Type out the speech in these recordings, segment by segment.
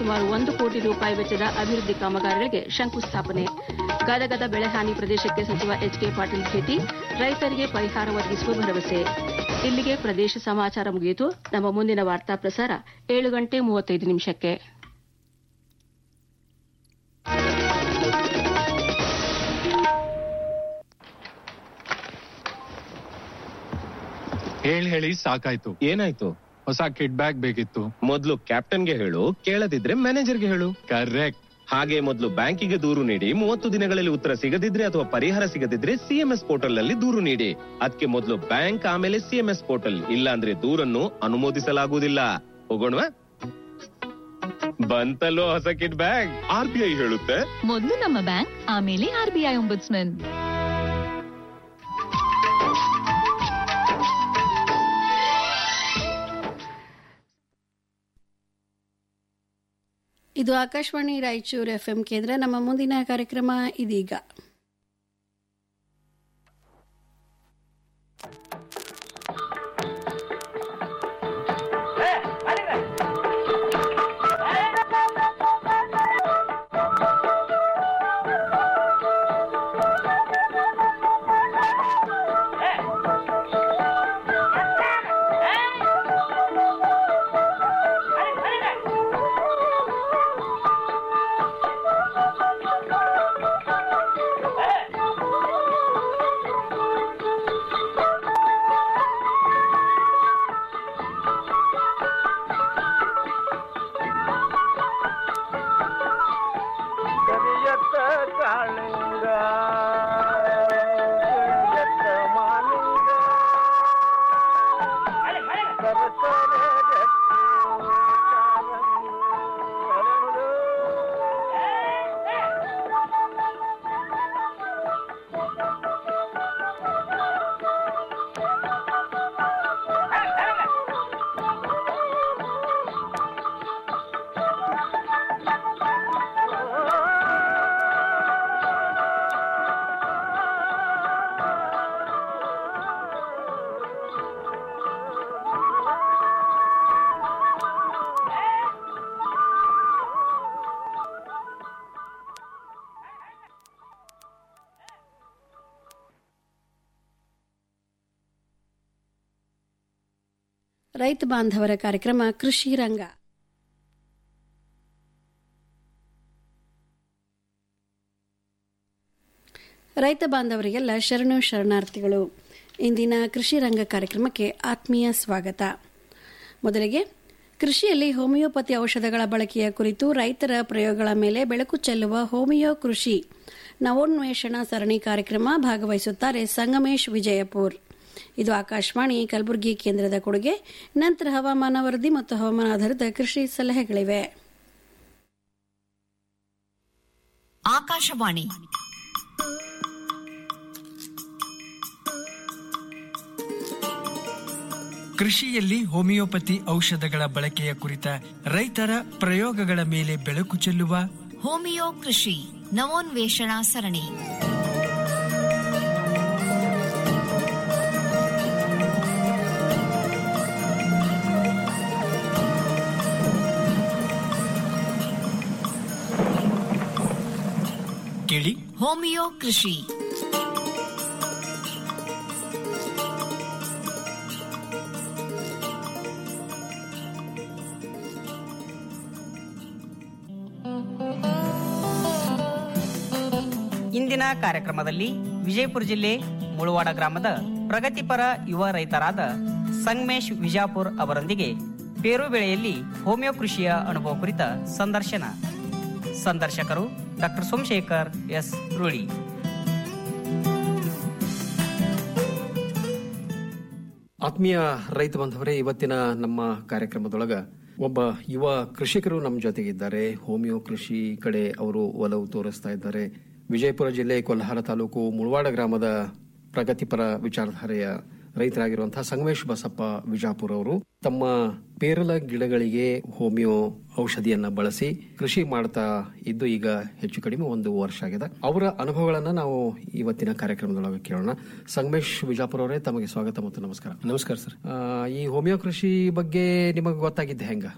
ಸುಮಾರು ಒಂದು ಕೋಟಿ ರೂಪಾಯಿ ವೆಚ್ಚದ ಅಭಿವೃದ್ಧಿ ಕಾಮಗಾರಿಗಳಿಗೆ ಶಂಕುಸ್ಥಾಪನೆ ಗದಗದ ಬೆಳೆಹಾನಿ ಪ್ರದೇಶಕ್ಕೆ ಸಚಿವ ಎಚ್ ಕೆ ಪಾಟೀಲ್ ಭೇಟಿ ರೈತರಿಗೆ ಪರಿಹಾರ ಒದಗಿಸುವ ಭರವಸೆ ಇಲ್ಲಿಗೆ ಪ್ರದೇಶ ಸಮಾಚಾರ ಮುಗಿಯಿತು ನಮ್ಮ ಮುಂದಿನ ವಾರ್ತಾ ಪ್ರಸಾರ ಏಳು ಗಂಟೆ ಮೂವತ್ತೈದು ನಿಮಿಷಕ್ಕೆ ಹೇಳಿ ಹೇಳಿ ಸಾಕಾಯ್ತು ಏನಾಯ್ತು ಹೊಸ ಕಿಡ್ ಬ್ಯಾಗ್ ಬೇಕಿತ್ತು ಮೊದ್ಲು ಕ್ಯಾಪ್ಟನ್ಗೆ ಹೇಳು ಕೇಳದಿದ್ರೆ ಮ್ಯಾನೇಜರ್ಗೆ ಹೇಳು ಕರೆಕ್ಟ್ ಹಾಗೆ ಮೊದಲು ಬ್ಯಾಂಕಿಗೆ ದೂರು ನೀಡಿ ಮೂವತ್ತು ದಿನಗಳಲ್ಲಿ ಉತ್ತರ ಸಿಗದಿದ್ರೆ ಅಥವಾ ಪರಿಹಾರ ಸಿಗದಿದ್ರೆ ಸಿಎಂಎಸ್ ಪೋರ್ಟಲ್ ನಲ್ಲಿ ದೂರು ನೀಡಿ ಅದಕ್ಕೆ ಮೊದಲು ಬ್ಯಾಂಕ್ ಆಮೇಲೆ ಸಿಎಂಎಸ್ ಪೋರ್ಟಲ್ ಇಲ್ಲ ಅಂದ್ರೆ ದೂರನ್ನು ಅನುಮೋದಿಸಲಾಗುವುದಿಲ್ಲ ಹೋಗೋಣವಾ ಬಂತಲ್ಲೋ ಹೊಸ kit bag R B I ಹೇಳುತ್ತೆ ಮೊದಲು ನಮ್ಮ ಬ್ಯಾಂಕ್ ಆಮೇಲೆ ಆರ್ಬಿಐ ಒಂಬುಡ್ಸ್ಮನ್ ಇದು ಆಕಾಶವಾಣಿ ರಾಯಚೂರು ಎಫ್ಎಂ ಕೇಂದ್ರ ನಮ್ಮ ಮುಂದಿನ ಕಾರ್ಯಕ್ರಮ ಇದೀಗ ಕರಿಯತ್ತ ಕಾಳಿಂಗ ಕರಿಯತ್ತ ಮಾಲಿಂಗ ಸರಸರ ಗಟ್ಟಿ ಕಾರಂಗಿ ಹರಳು. ರೈತ ಬಾಂಧವರ ಕಾರ್ಯಕ್ರಮ ಕೃಷಿ ರಂಗ ರೈತ ಬಾಂಧವರಿಗೆಲ್ಲ ಶರಣು ಶರಣಾರ್ಥಿಗಳು ಇಂದಿನ ಕೃಷಿ ರಂಗ ಕಾರ್ಯಕ್ರಮಕ್ಕೆ ಆತ್ಮೀಯ ಸ್ವಾಗತ ಮೊದಲಿಗೆ ಕೃಷಿಯಲ್ಲಿ ಹೋಮಿಯೋಪತಿ ಔಷಧಗಳ ಬಳಕೆಯ ಕುರಿತು ರೈತರ ಪ್ರಯೋಗಗಳ ಮೇಲೆ ಬೆಳಕು ಚೆಲ್ಲುವ ಹೋಮಿಯೋ ಕೃಷಿ ನವೋನ್ವೇಷಣ ಸರಣಿ ಕಾರ್ಯಕ್ರಮ ಭಾಗವಹಿಸುತ್ತಾರೆ ಸಂಗಮೇಶ್ ವಿಜಯಪುರ್ ಇದು ಆಕಾಶವಾಣಿ ಕಲಬುರಗಿ ಕೇಂದ್ರದ ಕೊಡುಗೆ ನಂತರ ಹವಾಮಾನ ವರದಿ ಮತ್ತು ಹವಾಮಾನ ಆಧಾರಿತ ಕೃಷಿ ಸಲಹೆಗಳಿವೆ ಆಕಾಶವಾಣಿ ಕೃಷಿಯಲ್ಲಿ ಹೋಮಿಯೋಪತಿ ಔಷಧಗಳ ಬಳಕೆಯ ಕುರಿತ ರೈತರ ಪ್ರಯೋಗಗಳ ಮೇಲೆ ಬೆಳಕು ಚೆಲ್ಲುವ ಹೋಮಿಯೋ ಕೃಷಿ ನವೋನ್ವೇಷಣಾ ಸರಣಿ ಕೇಳಿ ಹೋಮಿಯೋ ಕೃಷಿ ಇಂದಿನ ಕಾರ್ಯಕ್ರಮದಲ್ಲಿ ವಿಜಯಪುರ ಜಿಲ್ಲೆ ಮುಳವಾಡ ಗ್ರಾಮದ ಪ್ರಗತಿಪರ ಯುವ ರೈತರಾದ ಸಂಗಮೇಶ್ ವಿಜಾಪುರ್ ಅವರೊಂದಿಗೆ ಪೇರು ಬೆಳೆಯಲ್ಲಿ ಹೋಮಿಯೋ ಕೃಷಿಯ ಅನುಭವ ಕುರಿತ ಸಂದರ್ಶನ ಸಂದರ್ಶಕರು ಡಾಕ್ಟರ್ ಸೋಮಶೇಖರ್ ಎಸ್ ರೂಳಿ ಆತ್ಮೀಯ ರೈತ ಬಾಂಧವರೇ ಇವತ್ತಿನ ನಮ್ಮ ಕಾರ್ಯಕ್ರಮದೊಳಗ ಒಬ್ಬ ಯುವ ಕೃಷಿಕರು ನಮ್ಮ ಜೊತೆಗಿದ್ದಾರೆ ಹೋಮಿಯೋ ಕೃಷಿ ಕಡೆ ಅವರು ಒಲವು ತೋರಿಸ್ತಾ ಇದ್ದಾರೆ ವಿಜಯಪುರ ಜಿಲ್ಲೆ ಕೊಲ್ಹಾರ ತಾಲೂಕು ಮುಳವಾಡ ಗ್ರಾಮದ ಪ್ರಗತಿಪರ ವಿಚಾರಧಾರೆಯ ರೈತರಾಗಿರುವಂತಹ ಸಂಗಮೇಶ್ ಬಸಪ್ಪ ವಿಜಾಪುರ ಅವರು ತಮ್ಮ ಪೇರಲ ಗಿಡಗಳಿಗೆ ಹೋಮಿಯೋ ಔಷಧಿಯನ್ನ ಬಳಸಿ ಕೃಷಿ ಮಾಡ್ತಾ ಇದ್ದು ಈಗ ಹೆಚ್ಚು ಕಡಿಮೆ ಒಂದು ವರ್ಷ ಆಗಿದೆ ಅವರ ಅನುಭವಗಳನ್ನ ನಾವು ಇವತ್ತಿನ ಕಾರ್ಯಕ್ರಮದೊಳಗೆ ಕೇಳೋಣ ಸಂಗಮೇಶ್ ವಿಜಾಪುರ ಅವರೇ ತಮಗೆ ಸ್ವಾಗತ ಮತ್ತು ನಮಸ್ಕಾರ ನಮಸ್ಕಾರ ಸರ್ ಆ, ಈ ಹೋಮಿಯೋ ಕೃಷಿ ಬಗ್ಗೆ ನಿಮಗೆ ಗೊತ್ತಾಗಿದ್ದೆ ಹೆಂಗ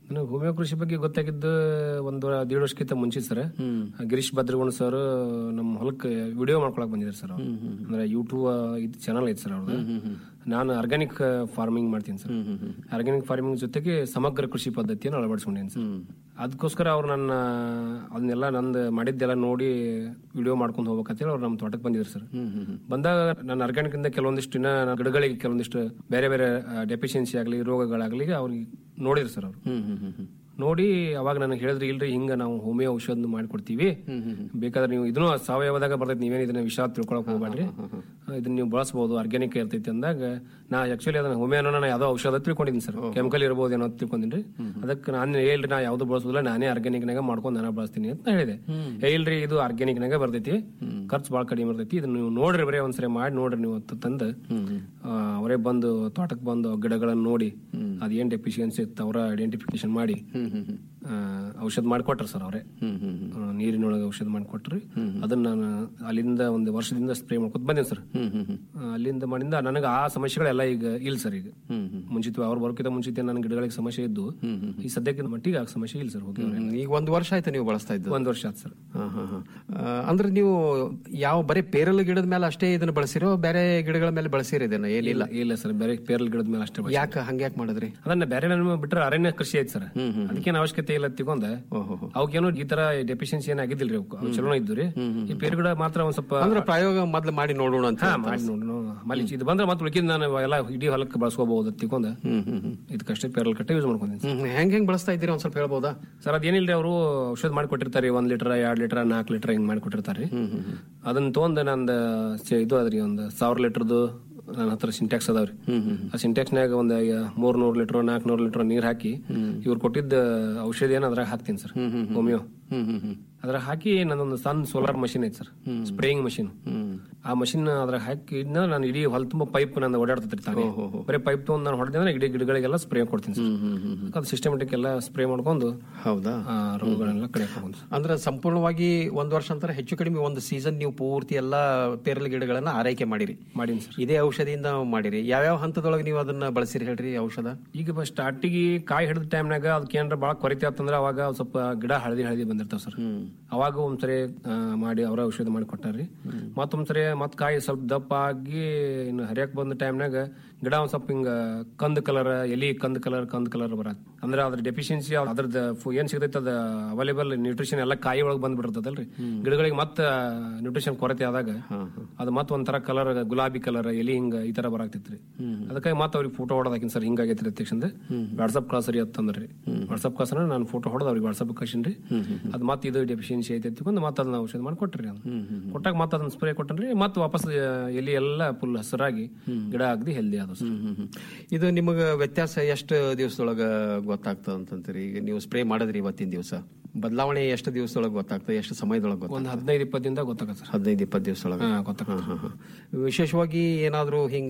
ನನಗೆ ಹೋಮಿಯೋ ಕೃಷಿ ಬಗ್ಗೆ ಗೊತ್ತಾಗಿದ್ದು ಒಂದು ದೇಡ್ ವರ್ಷಕ್ಕಿಂತ ಮುಂಚೆ ಸರ್ ಗಿರೀಶ್ ಭದ್ರಗುಣ ಸರ್ ನಮ್ಮ ಹೊಲಕ್ಕೆ ವಿಡಿಯೋ ಮಾಡ್ಕೊಳಕ್ ಬಂದಿದ್ದಾರೆ ಸರ್ ಅವ್ರು. ಅಂದ್ರೆ ಯೂಟ್ಯೂಬ್ ಇದು ಚಾನಲ್ ಐತೆ ಸರ್ ಅವ್ರದ್ದು ನಾನು ಆರ್ಗ್ಯಾನಿಕ್ ಫಾರ್ಮಿಂಗ್ ಮಾಡ್ತೀನಿ ಸರ್ ಆರ್ಗ್ಯಾನಿಕ್ ಫಾರ್ಮಿಂಗ್ ಜೊತೆಗೆ ಸಮಗ್ರ ಕೃಷಿ ಪದ್ಧತಿಯನ್ನು ಅಳವಡಿಸ್ಕೊಂಡೇನಿ ಸರ್ ಅದಕ್ಕೋಸ್ಕರ ಅವ್ರು ನನ್ನ ಅದನ್ನೆಲ್ಲ ನಂದು ಮಾಡಿದ್ದೆಲ್ಲ ನೋಡಿ ವಿಡಿಯೋ ಮಾಡ್ಕೊಂಡು ಹೋಗ್ಬೇಕಂತೇಳಿ ಅವ್ರು ನಮ್ಮ ತೋಟಕ್ಕೆ ಬಂದಿದ್ರು ಸರ್ ಬಂದಾಗ ನಾನು ಆರ್ಗ್ಯಾನಿಕ್ ಇಂದ ಕೆಲವೊಂದಿಷ್ಟು ಇನ್ನ ನನ್ನ ಗಿಡಗಳಿಗೆ ಕೆಲವೊಂದಿಷ್ಟು ಬೇರೆ ಬೇರೆ ಡೆಫಿಷಿಯನ್ಸಿ ಆಗಲಿ ರೋಗಗಳಾಗಲಿ ಅವ್ರಿಗೆ ನೋಡಿದ್ರು ಸರ್ ಅವ್ರು ನೋಡಿ ಅವಾಗ ನನಗೆ ಹೇಳಿದ್ರಿ ಇಲ್ರಿ ಹಿಂಗ ನಾವು ಹೋಮಿಯೋ ಔಷಧ ಮಾಡ್ಕೊಡ್ತೀವಿ ಬೇಕಾದ್ರೆ ನೀವು ಇದನ್ನು ಸಾವಯವದಾಗ ಬರ್ತೈತಿ ನೀವೇನು ಇದನ್ನ ವಿಷ ತಿಳ್ಕೊಳಕ್ ಹೋಗ್ಬೇಡ್ರಿ ಇದನ್ನ ನೀವು ಬಳಸಬಹುದು ಆರ್ಗ್ಯಾನಿಕ್ ಇರ್ತೈತಿ ಅಂದಾಗ ನಾ ಆಕ್ಚುಲಿ ಅದನ್ನ ಹೋಮಿಯೋನ ನಾನು ಯಾವ್ದೋ ಔಷಧ ತಿಳ್ಕೊಂಡಿದ್ದೀನಿ ಸರ್ ಕೆಮಿಕಲ್ ಇರ್ಬೋದು ಏನೋ ಅಂತ ತಿಳ್ಕೊಂಡಿನ್ರಿ ಅದಕ್ಕೆ ನಾನು ಹೇಳ್ರಿ ನಾ ಯಾವ್ದು ಬಳಸೋದಿಲ್ಲ ನಾನೇ ಆರ್ಗ್ಯಾನಿಕ್ ನಾಗ ಮಾಡ್ಕೊಂಡು ನಾನು ಬಳಸ್ತೀನಿ ಅಂತ ಹೇಳಿದೆ ಏ ಇಲ್ರಿ ಇದು ಆರ್ಗ್ಯಾನಿಕ್ ನಾಗ ಬರ್ತೈತಿ ಖರ್ಚು ಭಾಳ ಕಡಿಮೆ ಬರ್ತೈತಿ ಇದನ್ನ ನೀವು ನೋಡ್ರಿ ಬರೀ ಒಂದ್ಸರಿ ಮಾಡಿ ನೋಡ್ರಿ ನೀವು ಅಂತ ತಂದು ಆ, ಅವರೇ ಬಂದು ತೋಟಕ್ಕೆ ಬಂದು ಗಿಡಗಳನ್ನ ನೋಡಿ ಅದೇನ್ ಡೆಫಿಷಿಯನ್ಸಿ ಇತ್ತು ಅವರ ಐಡೆಂಟಿಫಿಕೇಶನ್ ಮಾಡಿ ಆ, ಔಷಧ ಮಾಡಿಕೊಟ್ರು ಸರ್ ಅವರೇ ನೀರಿನೊಳಗೆ ಔಷಧ ಮಾಡಿಕೊಟ್ರಿ ಅದನ್ನ ನಾನು ಅಲ್ಲಿಂದ ಒಂದು ವರ್ಷದಿಂದ ಸ್ಪ್ರೇ ಮಾಡ್ಕೊತ ಬಂದೇನೆ ಸರ್ ಆ, ಅಲ್ಲಿಂದ ಮಾಡಿಂದ ನನಗೆ ಆ ಸಮಸ್ಯೆಗಳೆಲ್ಲ ಈಗ ಇಲ್ಲ ಸರ್ ಈಗ ಮುಂಚಿತ ಅವ್ರು ಬರೋಕ್ಕಿಂತ ಮುಂಚಿತ ನನ್ನ ಗಿಡಗಳಿಗೆ ಸಮಸ್ಯೆ ಇದ್ದು ಈ ಸದ್ಯಕ್ಕೆ ಮಟ್ಟಿಗೆ ಆ ಸಮಸ್ಯೆ ಇಲ್ಲ ಸರ್ ಹೋಗಿ ಈಗ ಒಂದು ವರ್ಷ ಆಯ್ತು ನೀವು ಬಳಸ್ತಾ ಇದ್ದು ಒಂದ್ ವರ್ಷ ಆಯ್ತು ಸರ್ ಹಾ, ಹಾ, ಹಾ. ಆ, ಅಂದ್ರೆ ನೀವು ಯಾವ ಬರೀ ಪೇರಲ ಗಿಡದ ಮೇಲೆ ಅಷ್ಟೇ ಇದನ್ನ ಬಳಸಿರೋ ಬೇರೆ ಗಿಡಗಳ ಮೇಲೆ ಬಳಸಿರೋ ಇದನ್ನ ಏನಿಲ್ಲ ಇಲ್ಲ ಸರ್ ಬೇರೆ ಪೇರಲ್ ಗಿಡದ ಮೇಲೆ ಅಷ್ಟೇ ಬಳಸಿ. ಯಾಕೆ ಹಂಗ್ಯಾಕ್ ಮಾಡಿದ್ರಿ ಅದನ್ನ ಬೇರೆ ನನ್ನ ಬಿಟ್ರೆ ಅರಣ್ಯ ಕೃಷಿ ಐತಿ ಸರ್ ಅದಕ್ಕೇನು ಅವಶ್ಯಕತೆ ಇಲ್ಲ ತಿಳ್ಕೊಂಡ ಅವಕ್ಕೇನು ಈ ತರ ಡೆಫಿಷಿಯನ್ಸಿ ಏನ್ ಆಗಿದ್ದಿಲ್ರಿ ಅವಕ್ಕೆ ಅವು ಚಲೋ ಇದ್ದು ರೀ ಈ ಪೇರು ಗಿಡ ಮಾತ್ರ ಒಂದ್ ಸ್ವಲ್ಪ ಅಂದ್ರೆ ಪ್ರಯೋಗ ಮೊದ್ಲು ಮಾಡಿ ನೋಡೋಣ ಅಂತ ಹಾ ಮಾಡಿ ನೋಡೋಣ ಆಮೇಲೆ ಇದು ಬಂದ್ರೆ ಮತ್ತೆ ಉಳಿಕಿದ್ ನಾನು ಎಲ್ಲ ಇಡೀ ಹೊಲಕ್ಕೆ ಬಳಸ್ಕೋಬಹುದು ತಿಳ್ಕೊಂಡ ಇದಕ್ಕಷ್ಟೇ ಪೇರಲ್ ಕಟ್ಟೆ ಯೂಸ್ ಮಾಡ್ಕೊಂತೀನಿ ಹ್ಮ್, ಹ್ಮ್. ಹೆಂಗ್ ಹೆಂಗ್ ಬಳಸ್ತಾ ಇದ್ದೀರಿ ಒಂದ್ ಸ್ವಲ್ಪ ಹೇಳ್ಬೋದಾ ಸರ್ ಅದೇನಿಲ್ರಿ ಅವರು ಔಷಧ ಮಾಡಿಕೊಟ್ಟಿರ್ತಾರೆ ಒಂದ್ ಲೀಟರ್ ಎರಡ್ ಲೀಟರ್ ನಾಲ್ಕು ಲೀಟರ್ ಹಿಂಗ್ ಮಾಡಿಕೊಟ್ಟಿರ್ತಾರೆ ಅದನ್ನ ತೊಗೊಂಡ್ ನಂದು ಚೆ- ಇದು ಅದ್ರಿ ಒಂದ್ ಸಾವಿರ ಲೀಟರ್ದು ನನ್ನ ಹತ್ರ ಸಿಂಟ್ಯಾಕ್ಸ್ ಅದಾವ್ರಿ ಆ ಸಿಂಟ್ಯಾಕ್ಸ್ ನಾಗ ಒಂದ್ ಮೂರ್ ನೂರ್ ಲೀಟರ್ ನಾಲ್ಕ್ ನೂರ್ ಲೀಟರ್ ನೀರ್ ಹಾಕಿ ಇವ್ರು ಕೊಟ್ಟಿದ್ದ ಔಷಧಿ ಏನ್ ಅದ್ರಾಗ ಹಾಕ್ತೀನಿ ಸರ್ ಹೋಮಿಯೋ ಅದ್ರಾಗ ಹಾಕಿ ನನ್ನೊಂದು ಸಣ್ಣ ಸೋಲಾರ್ ಮಷಿನ್ ಐತಿ ಸರ್ ಸ್ಪ್ರೇಯಿಂಗ್ ಮಷಿನ್ ಆ ಮಷಿನ್ ಅದ್ರಾಗ ಹಾಕಿ ನಾನು ಇಡೀ ಹೊಲ ತುಂಬಾ ಪೈಪ್ ನನ್ನ ಓಡಾಡ್ತೈತ್ರಿ ತಾನೇ ಬರೀ ಪೈಪ್ ತಗೊಂಡ್ ನಾನು ಹೊಡೆದ್ರೆ ಅಂದ್ರೆ ಇಡೀ ಗಿಡಗಳಿಗೆಲ್ಲ ಸ್ಪ್ರೇ ಕೊಡ್ತೀನಿ ಸರ್ ಅದು ಸಿಸ್ಟಮೆಟಿಕ್ ಎಲ್ಲ ಸ್ಪ್ರೇ ಮಾಡ್ಕೊಂಡು ಹೌದಾ ಆ ರೋಗಗಳೆಲ್ಲ ಕಡೆ ಹೋಗ್ಬೋದು ಅಂದ್ರೆ ಸಂಪೂರ್ಣವಾಗಿ ಒಂದ್ ವರ್ಷ ಅಂತಾರೆ ಹೆಚ್ಚು ಕಡಿಮೆ ಒಂದು ಸೀಸನ್ ನೀವು ಪೂರ್ತಿ ಎಲ್ಲಾ ಪೇರಲ ಗಿಡಗಳನ್ನ ಆರೈಕೆ ಮಾಡಿರಿ ಮಾಡೀನಿ ಸರ್ ಇದೇ ಔಷಧಿಯಿಂದ ಮಾಡಿರಿ ಯಾವ್ಯಾವ ಹಂತದೊಳಗೆ ನೀವು ಅದನ್ನ ಬಳಸಿರಿ ಹೇಳ್ರಿ ಔಷಧ ಈಗ ಸ್ಟಾರ್ಟಿಗೆ ಕಾಯಿ ಹಿಡಿದ ಟೈಮ್ನಾಗ ಅದಕ್ಕೆ ಏನಾರ ಭಾಳ ಕೊರತೆ ಆತಂದ್ರ ಅವಾಗ ಒಂದ್ ಸ್ವಲ್ಪ ಗಿಡ ಹಳದಿ ಹಳದಿ ಬಂದಿರ್ತಾವ ಸರ್ ಅವಾಗ ಒಂದ್ಸರಿ ಆ, ಮಾಡಿ ಅವರ ಔಷಧ ಮಾಡಿ ಕೊಟ್ಟಾರ್ರಿ ಮತ್ತೊಂದ್ಸರಿ ಮತ್ ಕಾಯಿ ಸ್ವಲ್ಪ ದಪ್ಪ ಆಗಿ ಇನ್ನು ಹರಿಯಕ್ ಬಂದ ಟೈಮ್ನಾಗ ಗಿಡ ಒಂದ್ ಸ್ವಲ್ಪ ಹಿಂಗ ಕಂದ್ ಕಲರ್ ಎಲಿ ಕಂದ್ ಕಲರ್ ಕಂದ್ ಕಲರ್ ಬರತ್ ಅಂದ್ರೆ ಅದ್ರ ಡೆಫಿಷಿಯನ್ಸಿ ಅದ್ರದ್ದು ಫು- ಏನ್ ಸಿಗತೈತೆ ಅದ ಅವೈಲೇಬಲ್ ನ್ಯೂಟ್ರಿಷನ್ ಎಲ್ಲ ಕಾಯಿ ಒಳಗ್ ಬಂದ್ಬಿಟ್ಟಿರ್ತದಲ್ರಿ ಗಿಡಗಳಿಗೆ ಮತ್ತ ನ್ಯೂಟ್ರಿಷನ್ ಕೊರತೆ ಆದಾಗ ಅದು ಮತ್ತ ಒಂಥರ ಕಲರ್ ಗುಲಾಬಿ ಕಲರ್ ಎಲಿ ಹಿಂಗ ಈ ತರ ಬರಾಕ್ತಿತ್ರಿ ಅದಕ್ಕಾಗಿ ಮತ್ತೆ ಅವ್ರಿಗೆ ಫೋಟೋ ಹೊಡೋದಾಕಿನ್ ಸರ್ ಹಿಂಗಾಗೈತ್ರಿ ತಕ್ಷಣ ವಾಟ್ಸಪ್ ಕಳ್ಸರಿ ಅಂತಂದ್ರಿ ವಾಟ್ಸಪ್ ಕಳ್ಸನ ನಾನು ಫೋಟೋ ಹೊಡೆದ ಅವ್ರಿಗೆ ವಾಟ್ಸಪ್ ಕಳ್ಸಿನ್ರಿ ಅದ್ ಮತ್ತೆ ಇದು ಡೆಫಿಷಿಯನ್ಸಿ ಐತೆ ತಿಳ್ಕೊಂಡು ಮತ್ತೆ ಅದನ್ನ ಔಷಧ ಮಾಡಿ ಕೊಟ್ರಿ ಅದು ಕೊಟ್ಟಾಗ ಮತ್ತೆ ಅದನ್ನ ಸ್ಪ್ರೇ ಕೊಟ್ಟನ್ರಿ ಮತ್ತೆ ವಾಪಸ್ ಆ, ಎಲಿ ಎಲ್ಲ ಫುಲ್ ಹಸಿರಾಗಿ ಗಿಡ ಆಗದಿ ಹೆಲ್ದಿ ಆದ ಸರ್ ಇದು ನಿಮಗ ವ್ಯತ್ಯಾಸ ಎಷ್ಟು ದಿವಸದೊಳಗ ಗೊತ್ತಾಗ್ತದ ಅಂತಂತೀರಿ ಈಗ ನೀವು ಸ್ಪ್ರೇ ಮಾಡಿದ್ರಿ ಇವತ್ತಿನ ದಿವಸ ಬದಲಾವಣೆ ಎಷ್ಟು ದಿವಸದೊಳಗೆ ಗೊತ್ತಾಗ್ತದೆ ಎಷ್ಟು ಸಮಯದೊಳಗೆ ಗೊತ್ತಾಗ್ತದೆ ಒಂದ್ ಹದಿನೈದು ಇಪ್ಪತ್ತಿಂದ ಗೊತ್ತಾಗತ್ತೆ ಸರ್ ಹದಿನೈದು ಇಪ್ಪತ್ತು ದಿವಸದೊಳಗೆ ಹಾ, ಗೊತ್ತಾಗತ್ತೆ. ಹಾ, ಹಾ, ಹಾ. ವಿಶೇಷವಾಗಿ ಏನಾದ್ರೂ ಹಿಂಗ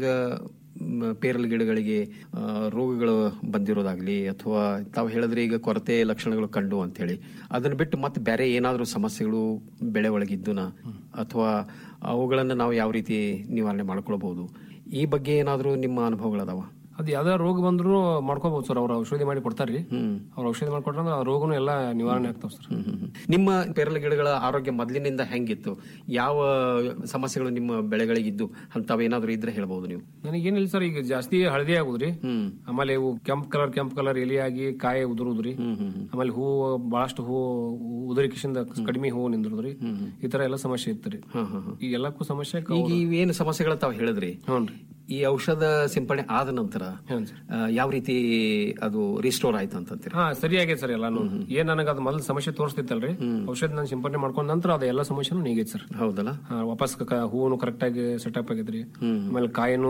ಮ್, ಪೇರಲ ಗಿಡಗಳಿಗೆ ಆ, ರೋಗಗಳು ಬಂದಿರೋದಾಗ್ಲಿ ಅಥವಾ ತಾವು ಹೇಳಿದ್ರೆ ಈಗ ಕೊರತೆ ಲಕ್ಷಣಗಳು ಕಂಡು ಅಂತ ಹೇಳಿ ಅದನ್ನ ಬಿಟ್ಟು ಮತ್ತೆ ಬೇರೆ ಏನಾದ್ರೂ ಸಮಸ್ಯೆಗಳು ಬೆಳೆ ಒಳಗಿದ್ದುನ ಅಥವಾ ಅವುಗಳನ್ನ ನಾವು ಯಾವ ರೀತಿ ನಿವಾರಣೆ ಮಾಡ್ಕೊಳ್ಬಹುದು ಈ ಬಗ್ಗೆ ಏನಾದ್ರೂ ನಿಮ್ಮ ಅನುಭವಗಳದಾವ ಅದ್ ಯಾವ್ದಾರ ರೋಗ ಬಂದ್ರು ಮಾಡ್ಕೋಬಹುದು ಸರ್ ಅವ್ರ ಔಷಧಿ ಮಾಡಿ ಕೊಡ್ತಾರ್ರಿ ಅವ್ರ ಔಷಧಿ ಮಾಡ್ಕೊಟ್ರ ಆ ರೋಗನು ಎಲ್ಲ ನಿವಾರಣೆ ಆಗ್ತಾವ ಸರ್ ನಿಮ್ಮ ಪೇರಲ ಗಿಡಗಳ ಆರೋಗ್ಯ ಮೊದಲಿನಿಂದ ಹೆಂಗಿತ್ತು ಯಾವ ಸಮಸ್ಯೆಗಳು ನಿಮ್ಮ ಬೆಳೆಗಳಿಗಿದ್ದು ಅಂತವೇನಾದ್ರೂ ಇದ್ರೆ ಹೇಳ್ಬಹುದು ನೀವು ನನಗೇನಿಲ್ಲ ಸರ್ ಈಗ ಜಾಸ್ತಿ ಹಳದಿ ಆಗುದ್ರಿ ಆಮೇಲೆ ಇವು ಕೆಂಪ್ ಕಲರ್ ಕೆಂಪ್ ಕಲರ್ ಎಲಿಯಾಗಿ ಕಾಯಿ ಉದುರುದ್ರಿ ಆಮೇಲೆ ಹೂ ಬಹಳಷ್ಟು ಹೂ ಉದುರಿ ಕಿಶಿಂದ ಕಡಿಮೆ ಹೂ ನಿಂದ್ರದ್ರಿ ಈ ತರ ಎಲ್ಲ ಸಮಸ್ಯೆ ಇತ್ತು ಈ ಎಲ್ಲಕ್ಕೂ ಸಮಸ್ಯೆ ಈಗ ಇವೇನು ಸಮಸ್ಯೆಗಳು ತಾವು ಹೇಳಿದ್ರಿ ಈ ಔಷಧ ಸಿಂಪಡಣೆ ಆದ ನಂತರ ಆ, ಯಾವ ರೀತಿ ಅದು ರಿಸ್ಟೋರ್ ಆಯ್ತು ಅಂತಂತೀರಿ ಹಾ ಸರಿ ಆಗೈತೆ ಸರ್ ಎಲ್ಲಾನು ಏನ್ ನನಗೆ ಅದು ಮೊದಲು ಸಮಸ್ಯೆ ತೋರಿಸ್ತಿತ್ತಲ್ರಿ ಔಷಧ ನಾನು ಸಿಂಪಡಣೆ ಮಾಡ್ಕೊಂಡ ನಂತರ ಅದು ಎಲ್ಲ ಸಮಸ್ಯೆನೂ ನೀಗೈತೆ ಸರ್ ಹೌದಲ್ಲ ವಾಪಸ್ ಕ- ಹೂನು ಕರೆಕ್ಟ್ ಆಗಿ ಸೆಟಪ್ ಆಗೈತ್ರಿ ಆಮೇಲೆ ಕಾಯಿನೂ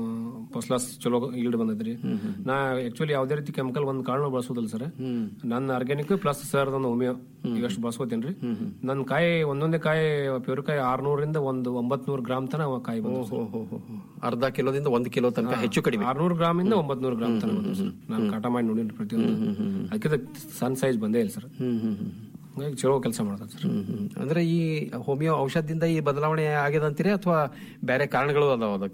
ಫಸ್ಲಾಸ್ ಚಲೋ ಈಲ್ಡ್ ಬಂದೈತ್ರಿ ನಾ ಆಕ್ಚುಲಿ ಯಾವ್ದೇ ರೀತಿ ಕೆಮಿಕಲ್ ಒಂದ್ ಕಾಳನು ಬಳಸೋದಿಲ್ಲ ಸರ್ ನನ್ನ ಆರ್ಗ್ಯಾನಿಕ್ ಪ್ಲಸ್ ಸರ್ ಒಂದು ಹೋಮಿಯೋ ಇವಷ್ಟು ಬಳಸ್ಕೋತೇನ್ರಿ ನನ್ನ ಕಾಯಿ ಒಂದೊಂದೇ ಕಾಯಿ ಪ್ಯೂರಿಕಾಯಿ ಆರ್ನೂರಿಂದ ಒಂದು ಒಂಬತ್ ನೂರು ಗ್ರಾಮ್ ತನ ಕಾಯಿ ಬಂದ ಅರ್ಧ ಕಿಲೋದಿಂದ ಒಂದು ಕಿಲೋ ತನಕ ಹೆಚ್ಚು ಕಡಿಮೆ ಆರ್ನೂರು ಗ್ರಾಮ್ ಇಂದ ಒಂಬತ್ ನೂರು ಗ್ರಾಮ್ ತನಕ ಬಂದವು ಸರ್ ನಾನು ಕಾಟ ಮಾಡಿ ನೋಡಿನಿ ಪ್ರತಿಯೊಂದು ಅದಕ್ಕೆ ಸಣ್ಣ ಸೈಜ್ ಬಂದೇ ಇಲ್ಲ ಸರ್ ಹಂಗಾಗಿ ಚಲೋ ಕೆಲಸ ಮಾಡ್ತಾರೆ ಸರ್ ಅಂದ್ರೆ ಈ ಹೋಮಿಯೋ ಔಷಧದಿಂದ ಈ ಬದಲಾವಣೆ ಆಗಿದೆ ಅಂತೀರಿ ಅಥವಾ ಬೇರೆ ಕಾರಣಗಳು ಅದಾವ ಅದಕ್ಕೆ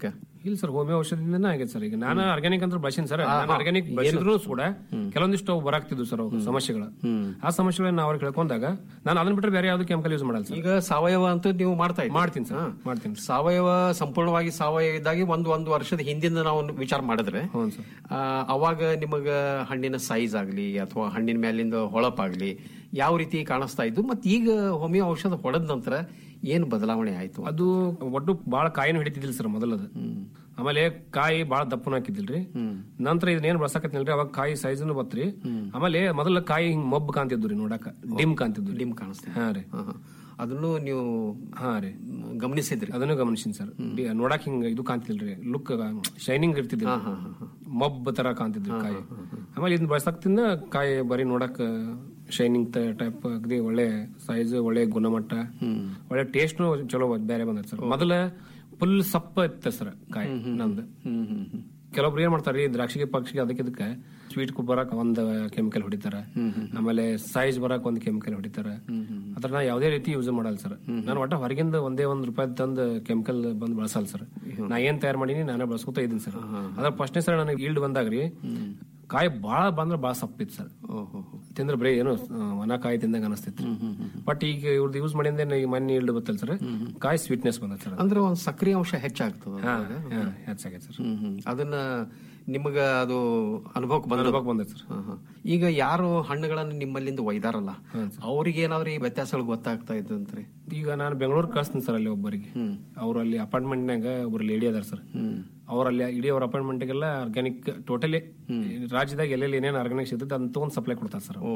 ಇಲ್ಲ ಸರ್ ಹೋಮಿಯೋ ಔಷಧಿಯಿಂದನೇ ಆಗೈತೆ ಸರ್ ಈಗ ನಾನು ಆರ್ಗ್ಯಾನಿಕ್ ಅಂತ ಬಳಸಿನಿ ಸರ್ ಹಾ, ನಾನು ಹಾ. ಆರ್ಗ್ಯಾನಿಕ್ ಏನು? ಬಳಸಿದ್ರು ಕೂಡ ಕೆಲವೊಂದಿಷ್ಟು ಅವು ಬರಾಕ್ತಿದ್ವು ಸರ್ ಅವು ಸಮಸ್ಯೆಗಳು ಆ ಸಮಸ್ಯೆಗಳನ್ನ ನಾವು ಅವ್ರಿಗೆ ಕೇಳ್ಕೊಂಡಾಗ ನಾನು ಅದನ್ನ ಬಿಟ್ಟರೆ ಬೇರೆ ಯಾವ್ದು ಕೆಮಿಕಲ್ ಯೂಸ್ ಮಾಡಲ್ಲ ಸರ್ ಈಗ ಸಾವಯವ ಅಂತೂ ನೀವು ಮಾಡ್ತಾ ಇದ್ದೀರಿ ಮಾಡ್ತೀನಿ ಸರ್ ಮಾಡ್ತೀನಿ ಸಾವಯವ ಸಂಪೂರ್ಣವಾಗಿ ಸಾವಯವ ಇದ್ದಾಗಿ ಒಂದು ಒಂದು ವರ್ಷದ ಹಿಂದಿಂದ ನಾವು ವಿಚಾರ ಮಾಡಿದ್ರೆ ಆ, ಅವಾಗ ನಿಮಗ ಹಣ್ಣಿನ ಸೈಜ್ ಆಗ್ಲಿ ಅಥವಾ ಹಣ್ಣಿನ ಮೇಲಿಂದ ಹೊಳಪಾಗ್ಲಿ ಯಾವ ರೀತಿ ಕಾಣಿಸ್ತಾ ಇದ್ದು ಮತ್ತೆ ಈಗ ಹೋಮಿಯೋ ಔಷಧ ಹೊಡೆದ ನಂತರ ಏನು ಬದಲಾವಣೆ ಆಯ್ತು ಅದು ಒಟ್ಟು ಬಾಳ ಕಾಯಿನ ಹಿಡಿತಿದ್ದಿಲ್ಲ ಸರ್ ಮೊದಲದು ಆಮೇಲೆ ಕಾಯಿ ಬಾಳ ದಪ್ಪನ ಹಾಕಿದ್ದಿಲ್ರಿ ನಂತರ ಇದನ್ನೇನ್ ಬಳಸಕತ್ತಿಲ್ರಿ ಅವಾಗ ಕಾಯಿ ಸೈಜ್ನು ಬತ್ರಿ ಆಮೇಲೆ ಮೊದಲ ಕಾಯಿ ಹಿಂಗ್ ಮಬ್ಬ್ ಕಾಣ್ತಿದ್ವು ರೀ ನೋಡಾಕ ಡಿಮ್ ಕಾಣ್ತಿದ್ವು ಡಿಮ್ ಕಾಣಿಸ್ತಾ ಹಾ ರೀ ಅದನ್ನು ನೀವು ಹಾ ರೀ ಗಮನಿಸಿದ್ರಿ ಅದನ್ನು ಗಮನಿಸಿನಿ ಸರ್ ನೋಡಕ್ ಹಿಂಗ ಇದು ಕಾಣ್ತಿಲ್ರಿ ಲುಕ್ ಶೈನಿಂಗ್ ಇರ್ತಿದ್ರಿ ಮಬ್ಬ್ ತರ ಕಾಣ್ತಿದ್ರಿ ಕಾಯಿ ಆಮೇಲೆ ಇದನ್ನ ಬಳಸಕ್ತಿಂದ ಕಾಯಿ ಬರೀ ನೋಡಕ್ ಶೈನಿಂಗ್ ಟೈಪ್ ಅಗದಿ ಒಳ್ಳೆ ಸೈಜ್ ಒಳ್ಳೆ ಗುಣಮಟ್ಟ ಒಳ್ಳೆ ಟೇಸ್ಟ್ ಚಲೋ ಬೇರೆ ಬಂದೈತೆ ಸರ್ ಮೊದಲ ಫುಲ್ ಸಪ್ಪ ಇತ್ತ ಸರ್ ಕಾಯಿ ನಂದು ಕೆಲವೊಬ್ರು ಏನ್ ಮಾಡ್ತಾರ ಈ ದ್ರಾಕ್ಷಿಗೆ ಪಕ್ಷಿಗೆ ಅದಕ್ಕೆ ಇದಕ್ಕೆ ಸ್ವೀಟ್ ಬರಕ್ ಒಂದ್ ಕೆಮಿಕಲ್ ಹೊಡಿತಾರ ಆಮೇಲೆ ಸೈಜ್ ಬರಕ್ ಒಂದ್ ಕೆಮಿಕಲ್ ಹೊಡಿತಾರ ಅದ್ರ ನಾ ಯಾವ್ದೇ ರೀತಿ ಯೂಸ್ ಮಾಡಲ್ಲ ಸರ್ ನಾನು ಒಟ್ಟ ಹೊರಗಿಂದ ಒಂದೇ ಒಂದ್ ರೂಪಾಯಿ ತಂದ್ ಕೆಮಿಕಲ್ ಬಂದ್ ಬಳಸಲ್ಲ ಸರ್ ನಾ ಏನ್ ತಯಾರು ಮಾಡೀನಿ ನಾನೇ ಬಳಸ್ಕೊತ ಇದೀನಿ ಸರ್ ಅದ್ರ ಫಸ್ಟ್ನೇ ಸರ್ ನನಗೆ ಈಲ್ಡ್ ಬಂದಾಗ್ರಿ ಕಾಯಿ ಬಾಳ ಬಂದ್ರ ಬಾಳ ಸಪ್ಪಿತ್ತು ಸರ್ ತಿಂದ್ರೆ ಬರೀ ಏನು ಆ, ಒಣ ಕಾಯಿ ತಿಂದಂಗ ಅನಿಸ್ತಿತ್ತು ಬಟ್ ಈಗ ಇವ್ರದ್ದು ಯೂಸ್ ಮಾಡಿಂದ ಈ ಮಣ್ಣಿ ಈಲ್ಡ್ ಬತ್ತಲ್ಲ ಸರ್ ಕಾಯಿ ಸ್ವೀಟ್ನೆಸ್ ಬಂದೈತೆ ಸರ್ ಅಂದ್ರೆ ಒಂದು ಸಕ್ರಿಯ ಅಂಶ ಹೆಚ್ಚಾಗ್ತದ ಹಾ ಹಾ, ಹೆಚ್ಚಾಗೈತೆ ಸರ್ ಹ್ಮ್, ಹ್ಮ್. ಅದನ್ನ ನಿಮಗ ಅದು ಅನುಭವಕ್ಕೆ ಬಂದ ಅನುಭವಕ್ಕೆ ಬಂದೈತೆ ಸರ್ ಈಗ ಯಾರು ಹಣ್ಣುಗಳನ್ನು ನಿಮ್ಮಲ್ಲಿಂದ ಒಯ್ದಾರಲ್ಲ ಅವ್ರಿಗೆ ಏನಾದ್ರು ಈ ವ್ಯತ್ಯಾಸಗಳು ಗೊತ್ತಾಗ್ತಾ ಇದ್ದಂತ್ರಿ ಈಗ ನಾನು ಬೆಂಗಳೂರು ಕಳಿಸ್ತೀನಿ ಸರ್ ಅಲ್ಲಿ ಒಬ್ಬರಿಗೆ ಅವ್ರು ಅಲ್ಲಿ ಅಪಾರ್ಟ್ಮೆಂಟ್ನಾಗ ಒಬ್ರು ಲೇಡಿ ಅದಾರ ಸರ್ ಅವ್ರ ಅಲ್ಲಿ ಇಡೀ ಅವ್ರ ಅಪಾರ್ಟ್ಮೆಂಟ್ಗೆಲ್ಲ ಆರ್ಗ್ಯಾನಿಕ್ ಟೋಟಲಿ ರಾಜ್ಯದಾಗ ಎಲ್ಲೆಲ್ಲಿ ಏನೇನು ಆರ್ಗ್ಯಾನಿಕ್ ಸಿಗ್ತದೆ ಅದನ್ನ ತಗೊಂಡ್ ಸಪ್ಲೈ ಕೊಡ್ತಾರೆ ಸರ್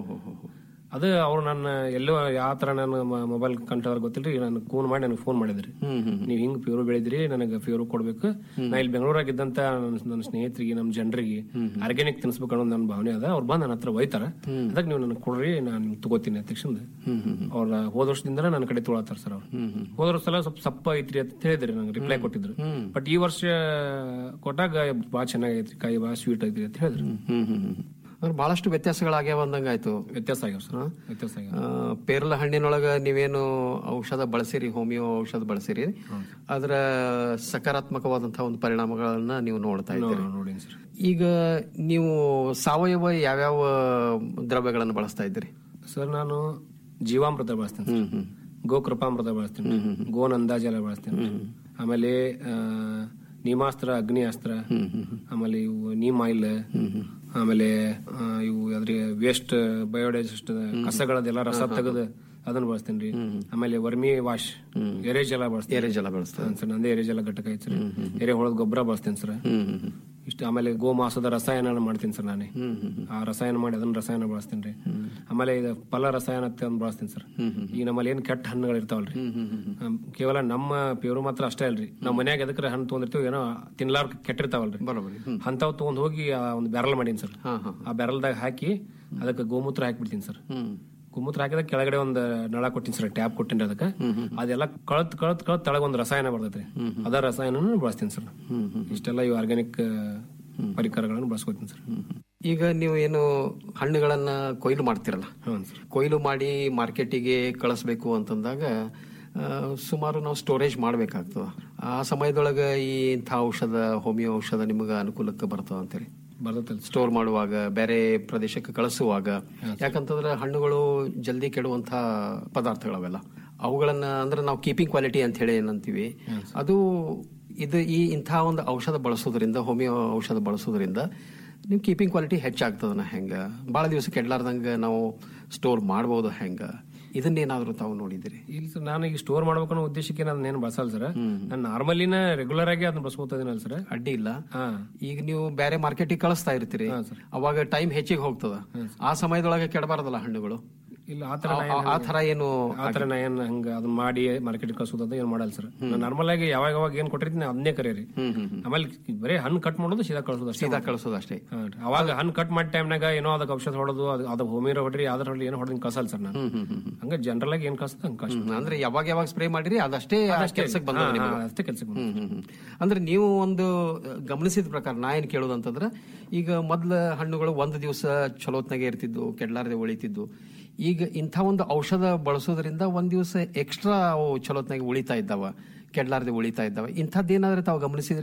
ಅದು ಅವ್ರು ನನ್ನ ಎಲ್ಲೋ ಯಾವ ತರ ನಾನು ಮೊಬೈಲ್ ಕಂಟ್ರೋಲ್ ಗೊತ್ತಿಲ್ರಿ ನಾನು ಫೋನ್ ಮಾಡಿ ನನಗೆ ಫೋನ್ ಮಾಡಿದ್ರಿ ನೀವು ಹಿಂಗ್ ಪ್ಯೂರ್ ಬೆಳೆದ್ರಿ ನನಗೆ ಪ್ಯೂರ್ ಕೊಡ್ಬೇಕು ನಾ ಇಲ್ಲಿ ಬೆಂಗಳೂರಾಗ ಇದ್ದಂತ ನನ್ನ ನನ್ನ ಸ್ನೇಹಿತರಿಗೆ ನಮ್ಮ ಜನರಿಗೆ ಆರ್ಗ್ಯಾನಿಕ್ ತಿನ್ಸ್ಬೇಕು ಅನ್ನೋ ನನ್ನ ಭಾವನೆ ಅದ ಅವ್ರು ಬಂದು ನನ್ನ ಹತ್ರ ಒಯ್ತಾರ ಅದಕ್ಕೆ ನೀವು ನನಗೆ ಕೊಡ್ರಿ ನಾನು ನಿಮ್ಗೆ ತಗೋತೀನಿ ಅಂತ ತಕ್ಷಣ ಅವ್ರ ಹೋದ ವರ್ಷದಿಂದ ನನ್ನ ಕಡೆ ತೊಳತ್ತಾರ ಸರ್ ಅವ್ರು ಹೋದ ವರ್ಷ ಎಲ್ಲ ಸ್ವಲ್ಪ ಸಪ್ಪ ಐತ್ರಿ ಅಂತ ಹೇಳಿದ್ರಿ ನಂಗೆ ರಿಪ್ಲೈ ಕೊಟ್ಟಿದ್ರು ಬಟ್ ಈ ವರ್ಷ ಕೊಟ್ಟಾಗ ಭಾಳ ಚೆನ್ನಾಗೈತ್ರಿ ಕಾಯಿ ಭಾಳ ಸ್ವೀಟ್ ಐತ್ರಿ ಅಂತ ಹೇಳಿದ್ರು ಅಂದ್ರೆ ಬಹಳಷ್ಟು ವ್ಯತ್ಯಾಸಗಳಾಗ್ಯಾವ ಅಂದಂಗಾಯ್ತು ವ್ಯತ್ಯಾಸ ಆಗ್ಯಾವ ಸರ್ ವ್ಯತ್ಯಾಸ ಆಗ್ಯಾವ ಆ, ಪೇರಲ ಹಣ್ಣಿನೊಳಗ ನೀವೇನು ಔಷಧ ಬಳಸಿರಿ ಹೋಮಿಯೋ ಔಷಧ ಬಳಸಿರಿ ಅದರ ಸಕಾರಾತ್ಮಕವಾದಂತಹ ಒಂದು ಪರಿಣಾಮಗಳನ್ನ ನೀವು ನೋಡ್ತಾ ಇದ್ದೀರಿ ನೋಡೀನಿ ಸರ್ ಈಗ ನೀವು ಸಾವಯವ ಯಾವ್ಯಾವ ದ್ರವ್ಯಗಳನ್ನು ಬಳಸ್ತಾ ಇದ್ದೀರಿ ಸರ್ ನಾನು ಜೀವಾಮೃತ ಬಳಸ್ತೀನಿ ಸರ್. ಗೋಕೃಪಾಮೃತ ಬಳಸ್ತೀನಿ ಗೋನಂದಾಜಲ ಬಳಸ್ತೀನಿ ಆಮೇಲೆ ಆ, ನೀಮಾಸ್ತ್ರ ಅಗ್ನಿ ಅಸ್ತ್ರ ಆಮೇಲೆ ಇವು ನೀಮ್ ಆಯಿಲ್ ಆಮೇಲೆ ಆ, ಇವು ಅದ್ರ ವೇಸ್ಟ್ ಬಯೋಡೈಜೆಸ್ಟ್ ಕಸಗಳದೆಲ್ಲ ರಸ ತೆಗೆದು ಅದನ್ನ ಬಳಸ್ತೀನಿ ರೀ ಆಮೇಲೆ ವರ್ಮಿ ವಾಶ್ ಎರೆಜಲ ಬಳಸ್ತೀನಿ ಎರೆಜಲ ಬಳಸ್ತಾರೆ ಸರ್ ನಂದೇ ಎರೆಜಲ ಘಟಕ ಐತೆ ಸರ್ ಎರೆಹುಳದ ಗೊಬ್ಬರ ಬಳಸ್ತೀನಿ ಸರ್ ಇಷ್ಟ ಆಮೇಲೆ ಗೋಮಾಸದ ರಸಾಯನ ಮಾಡ್ತೀನಿ ಸರ್ ನಾನೇ ಆ ರಸಾಯನ ಮಾಡಿ ಅದನ್ನ ರಸಾಯನ ಬಳಸ್ತೀನಿ ರೀ ಆಮೇಲೆ ಇದು ಫಲ ರಸಾಯನ ಅಂತ ಒಂದ್ ಬಳಸ್ತೀನಿ ಸರ್ ಈಗ ನಮ್ಮಲ್ಲಿ ಏನ್ ಕೆಟ್ಟ ಹಣ್ಣುಗಳು ಇರ್ತಾವಲ್ರಿ ಆಮ್, ಕೇವಲ ನಮ್ಮ ಪೇರು ಮಾತ್ರ ಅಷ್ಟೇ ಅಲ್ರಿ ನಾವ್ ಮನ್ಯಾಗ ಎದಕ್ರೆ ಹಣ್ಣು ತೊಗೊಂಡಿರ್ತೀವಿ ಏನೋ ತಿನ್ಲಾರ್ ಕೆಟ್ಟಿರ್ತಾವಲ್ರಿ ಅಂತಾವ್ ತಗೊಂಡ್ ಹೋಗಿ ಆ ಒಂದು ಬ್ಯಾರಲ್ ಮಾಡೀನಿ ಸರ್ ಆ ಬ್ಯಾರಲ್ದಾಗ ಹಾಕಿ ಅದಕ್ಕೆ ಗೋಮೂತ್ರ ಹಾಕ್ಬಿಡ್ತೀನಿ ಸರ್ ಗೋಮೂತ್ರ ಹಾಕಿದಾಗ ಕೆಳಗಡೆ ಒಂದು ನಳ ಕೊಟ್ಟಿನಿ ಸರ್ ಟ್ಯಾಪ್ ಕೊಟ್ಟಿನಿ ಅದಕ್ಕೆ ಅದೆಲ್ಲ ಕಳತ್ ಕಳತ್ ಕಳತ್ ತಳಗ ಒಂದು ರಸಾಯನ ಬರ್ತೈತ್ರಿ ಅದ ರಸಾಯನ ಬಳಸ್ತೀನಿ ಸರ್ ಇಷ್ಟೆಲ್ಲ ಇವು ಆರ್ಗ್ಯಾನಿಕ್ ಪರಿಕರಗಳನ್ನು ಬಳಸ್ಕೊತೀನಿ ಸರ್ ಈಗ ನೀವು ಏನು ಹಣ್ಣುಗಳನ್ನ ಕೊಯ್ಲು ಮಾಡ್ತಿರಲ್ಲ ಕೊಯ್ಲು ಮಾಡಿ ಮಾರ್ಕೆಟಿಗೆ ಕಳಿಸ್ಬೇಕು ಅಂತಂದಾಗ ಆ, ಸುಮಾರು ನಾವು ಸ್ಟೋರೇಜ್ ಮಾಡ್ಬೇಕಾಗ್ತದ ಆ ಸಮಯದೊಳಗ ಈ ಇಂಥ ಔಷಧ ಹೋಮಿಯೋ ಔಷಧ ನಿಮಗೆ ಅನುಕೂಲಕ್ಕೆ ಬರ್ತದ ಅಂತೇಳಿ ಬರ್ತೈತಲ್ಲ ಸ್ಟೋರ್ ಮಾಡುವಾಗ ಬೇರೆ ಪ್ರದೇಶಕ್ಕೆ ಕಳಿಸುವಾಗ ಯಾಕಂತಂದ್ರೆ ಹಣ್ಣುಗಳು ಜಲ್ದಿ ಕೆಡುವಂತ ಪದಾರ್ಥಗಳವೆಲ್ಲ ಅವುಗಳನ್ನ ಅಂದ್ರೆ ನಾವು ಕೀಪಿಂಗ್ ಕ್ವಾಲಿಟಿ ಅಂತ ಹೇಳಿ ಏನಂತೀವಿ ಅದು ಇದು ಈ ಇಂಥ ಒಂದು ಔಷಧ ಬಳಸೋದ್ರಿಂದ ಹೋಮಿಯೋ ಔಷಧ ಬಳಸೋದ್ರಿಂದ ನೀವು ಕೀಪಿಂಗ್ ಕ್ವಾಲಿಟಿ ಹೆಚ್ಚಾಗ್ತದನ ಹೆಂಗ ಬಹಳ ದಿವಸ ಕೆಡ್ಲಾರ್ದಂಗ ನಾವು ಸ್ಟೋರ್ ಮಾಡ್ಬೋದು ಹೆಂಗ ಇದನ್ನೇನಾದ್ರೂ ತಾವು ನೋಡಿದಿರಿ ಇಲ್ಲ ಸರ್ ನಾನು ಈಗ ಸ್ಟೋರ್ ಮಾಡ್ಬೇಕು ಅನ್ನೋ ಉದ್ದೇಶಕ್ಕೆ ನಾನು ಏನು ಬಳಸಲ್ಲ ಸರ್ ನಾನು ನಾರ್ಮಲಿನ ರೆಗ್ಯುಲರ್ ಆಗಿ ಅದನ್ನ ಬಳಸ್ಕೊತಾ ಇದೀನಲ್ಲ ಸರ್ ಅಡ್ಡಿ ಇಲ್ಲ ಈಗ ನೀವು ಬೇರೆ ಮಾರ್ಕೆಟಿಗೆ ಕಳಿಸ್ತಾ ಇರ್ತೀರಿ ಅವಾಗ ಟೈಮ್ ಹೆಚ್ಚಿಗೆ ಹೋಗ್ತದ ಆ ಸಮಯದೊಳಗೆ ಕೆಡಬಾರದಲ್ಲ ಹಣ್ಣುಗಳು ಇಲ್ಲ ಆತರ ಆ- ಆ- ಆ ತರ ಏನು ಆತರ ನಾ ಏನ್ ಹಂಗ ಅದನ್ನ ಮಾಡಿ ಮಾರ್ಕೆಟ್ ಕಳ್ಸೋದಂತ ಏನ್ ಮಾಡಲ್ಲ ಸರ್ ನಾರ್ಮಲ್ ಆಗಿ ಯಾವಾಗ ಯಾವಾಗ ಏನ್ ಕೊಟ್ಟಿರ್ತೀನಿ ಅದನ್ನೇ ಕರೀರಿ ಆಮೇಲೆ ಬರೀ ಹಣ್ಣು ಕಟ್ ಮಾಡೋದು ಸೀದಾ ಕಳ್ಸೋದು ಅಷ್ಟೇ ಸೀದಾ ಕಳಿಸೋದು ಅಷ್ಟೇ ಹಾ ರೀ. ಅವಾಗ ಹಣ್ಣು ಕಟ್ ಮಾಡಿ ಟೈಮ್ನಾಗ ಏನೋ ಅದಕ್ಕೆ ಔಷಧ ಹೊಡೋದು ಅದು ಅದು ಹೋಮಿರೋ ಹೊಡ್ರಿ ಯಾವ್ದಾರ ಹೊಡ್ರಿ ಏನೋ ಹೊಡೆದ್ ಕಳ್ಸಲ್ಲ ಸರ್ ನಾನು ಹಂಗ ಜನರಲ್ ಆಗಿ ಏನ್ ಕಳ್ಸದ ಹಂಗ ಕಳ್ಸ ಅಂದ್ರೆ ಯಾವಾಗ ಯಾವಾಗ ಸ್ಪ್ರೇ ಮಾಡಿರಿ ಅದಷ್ಟೇ ಅದಷ್ಟೇ. ಕೆಲಸಕ್ಕೆ ಬಂದ ಹಾ, ಹಾ, ಅಷ್ಟೇ ಕೆಲ್ಸಕ್ಕೆ ಬಂದದ್ದು. ಹ್ಮ್, ಹ್ಮ್, ಹ್ಮ್. ಅಂದ್ರೆ ನೀವು ಒಂದು ಗಮನಿಸಿದ ಪ್ರಕಾರ ನಾ ಏನ್ ಕೇಳೋದಂತಂದ್ರೆ ಈಗ ಮೊದ್ಲ ಹಣ್ಣುಗಳು ಒಂದು ದಿವಸ ಚಲೋತ್ನಾಗೆ ಇರ್ತಿದ್ದು ಕೆಡ್ಲಾರದೆ ಉಳಿತಿದ್ದು ಈಗ ಇಂಥ ಒಂದು ಔಷಧ ಬಳಸೋದ್ರಿಂದ ಒಂದ್ ದಿವಸ ಎಕ್ಸ್ಟ್ರಾ ಅವು ಚಲೋತ್ನಾಗೆ ಉಳಿತಾ ಇದ್ದಾವ ಕೆಡ್ಲಾರದೆ ಉಳಿತಾ ಇದ್ದಾವ ಇಂಥದ್ದೇನಾದ್ರೆ ತಾವು ಗಮನಿಸಿದ್ರಿ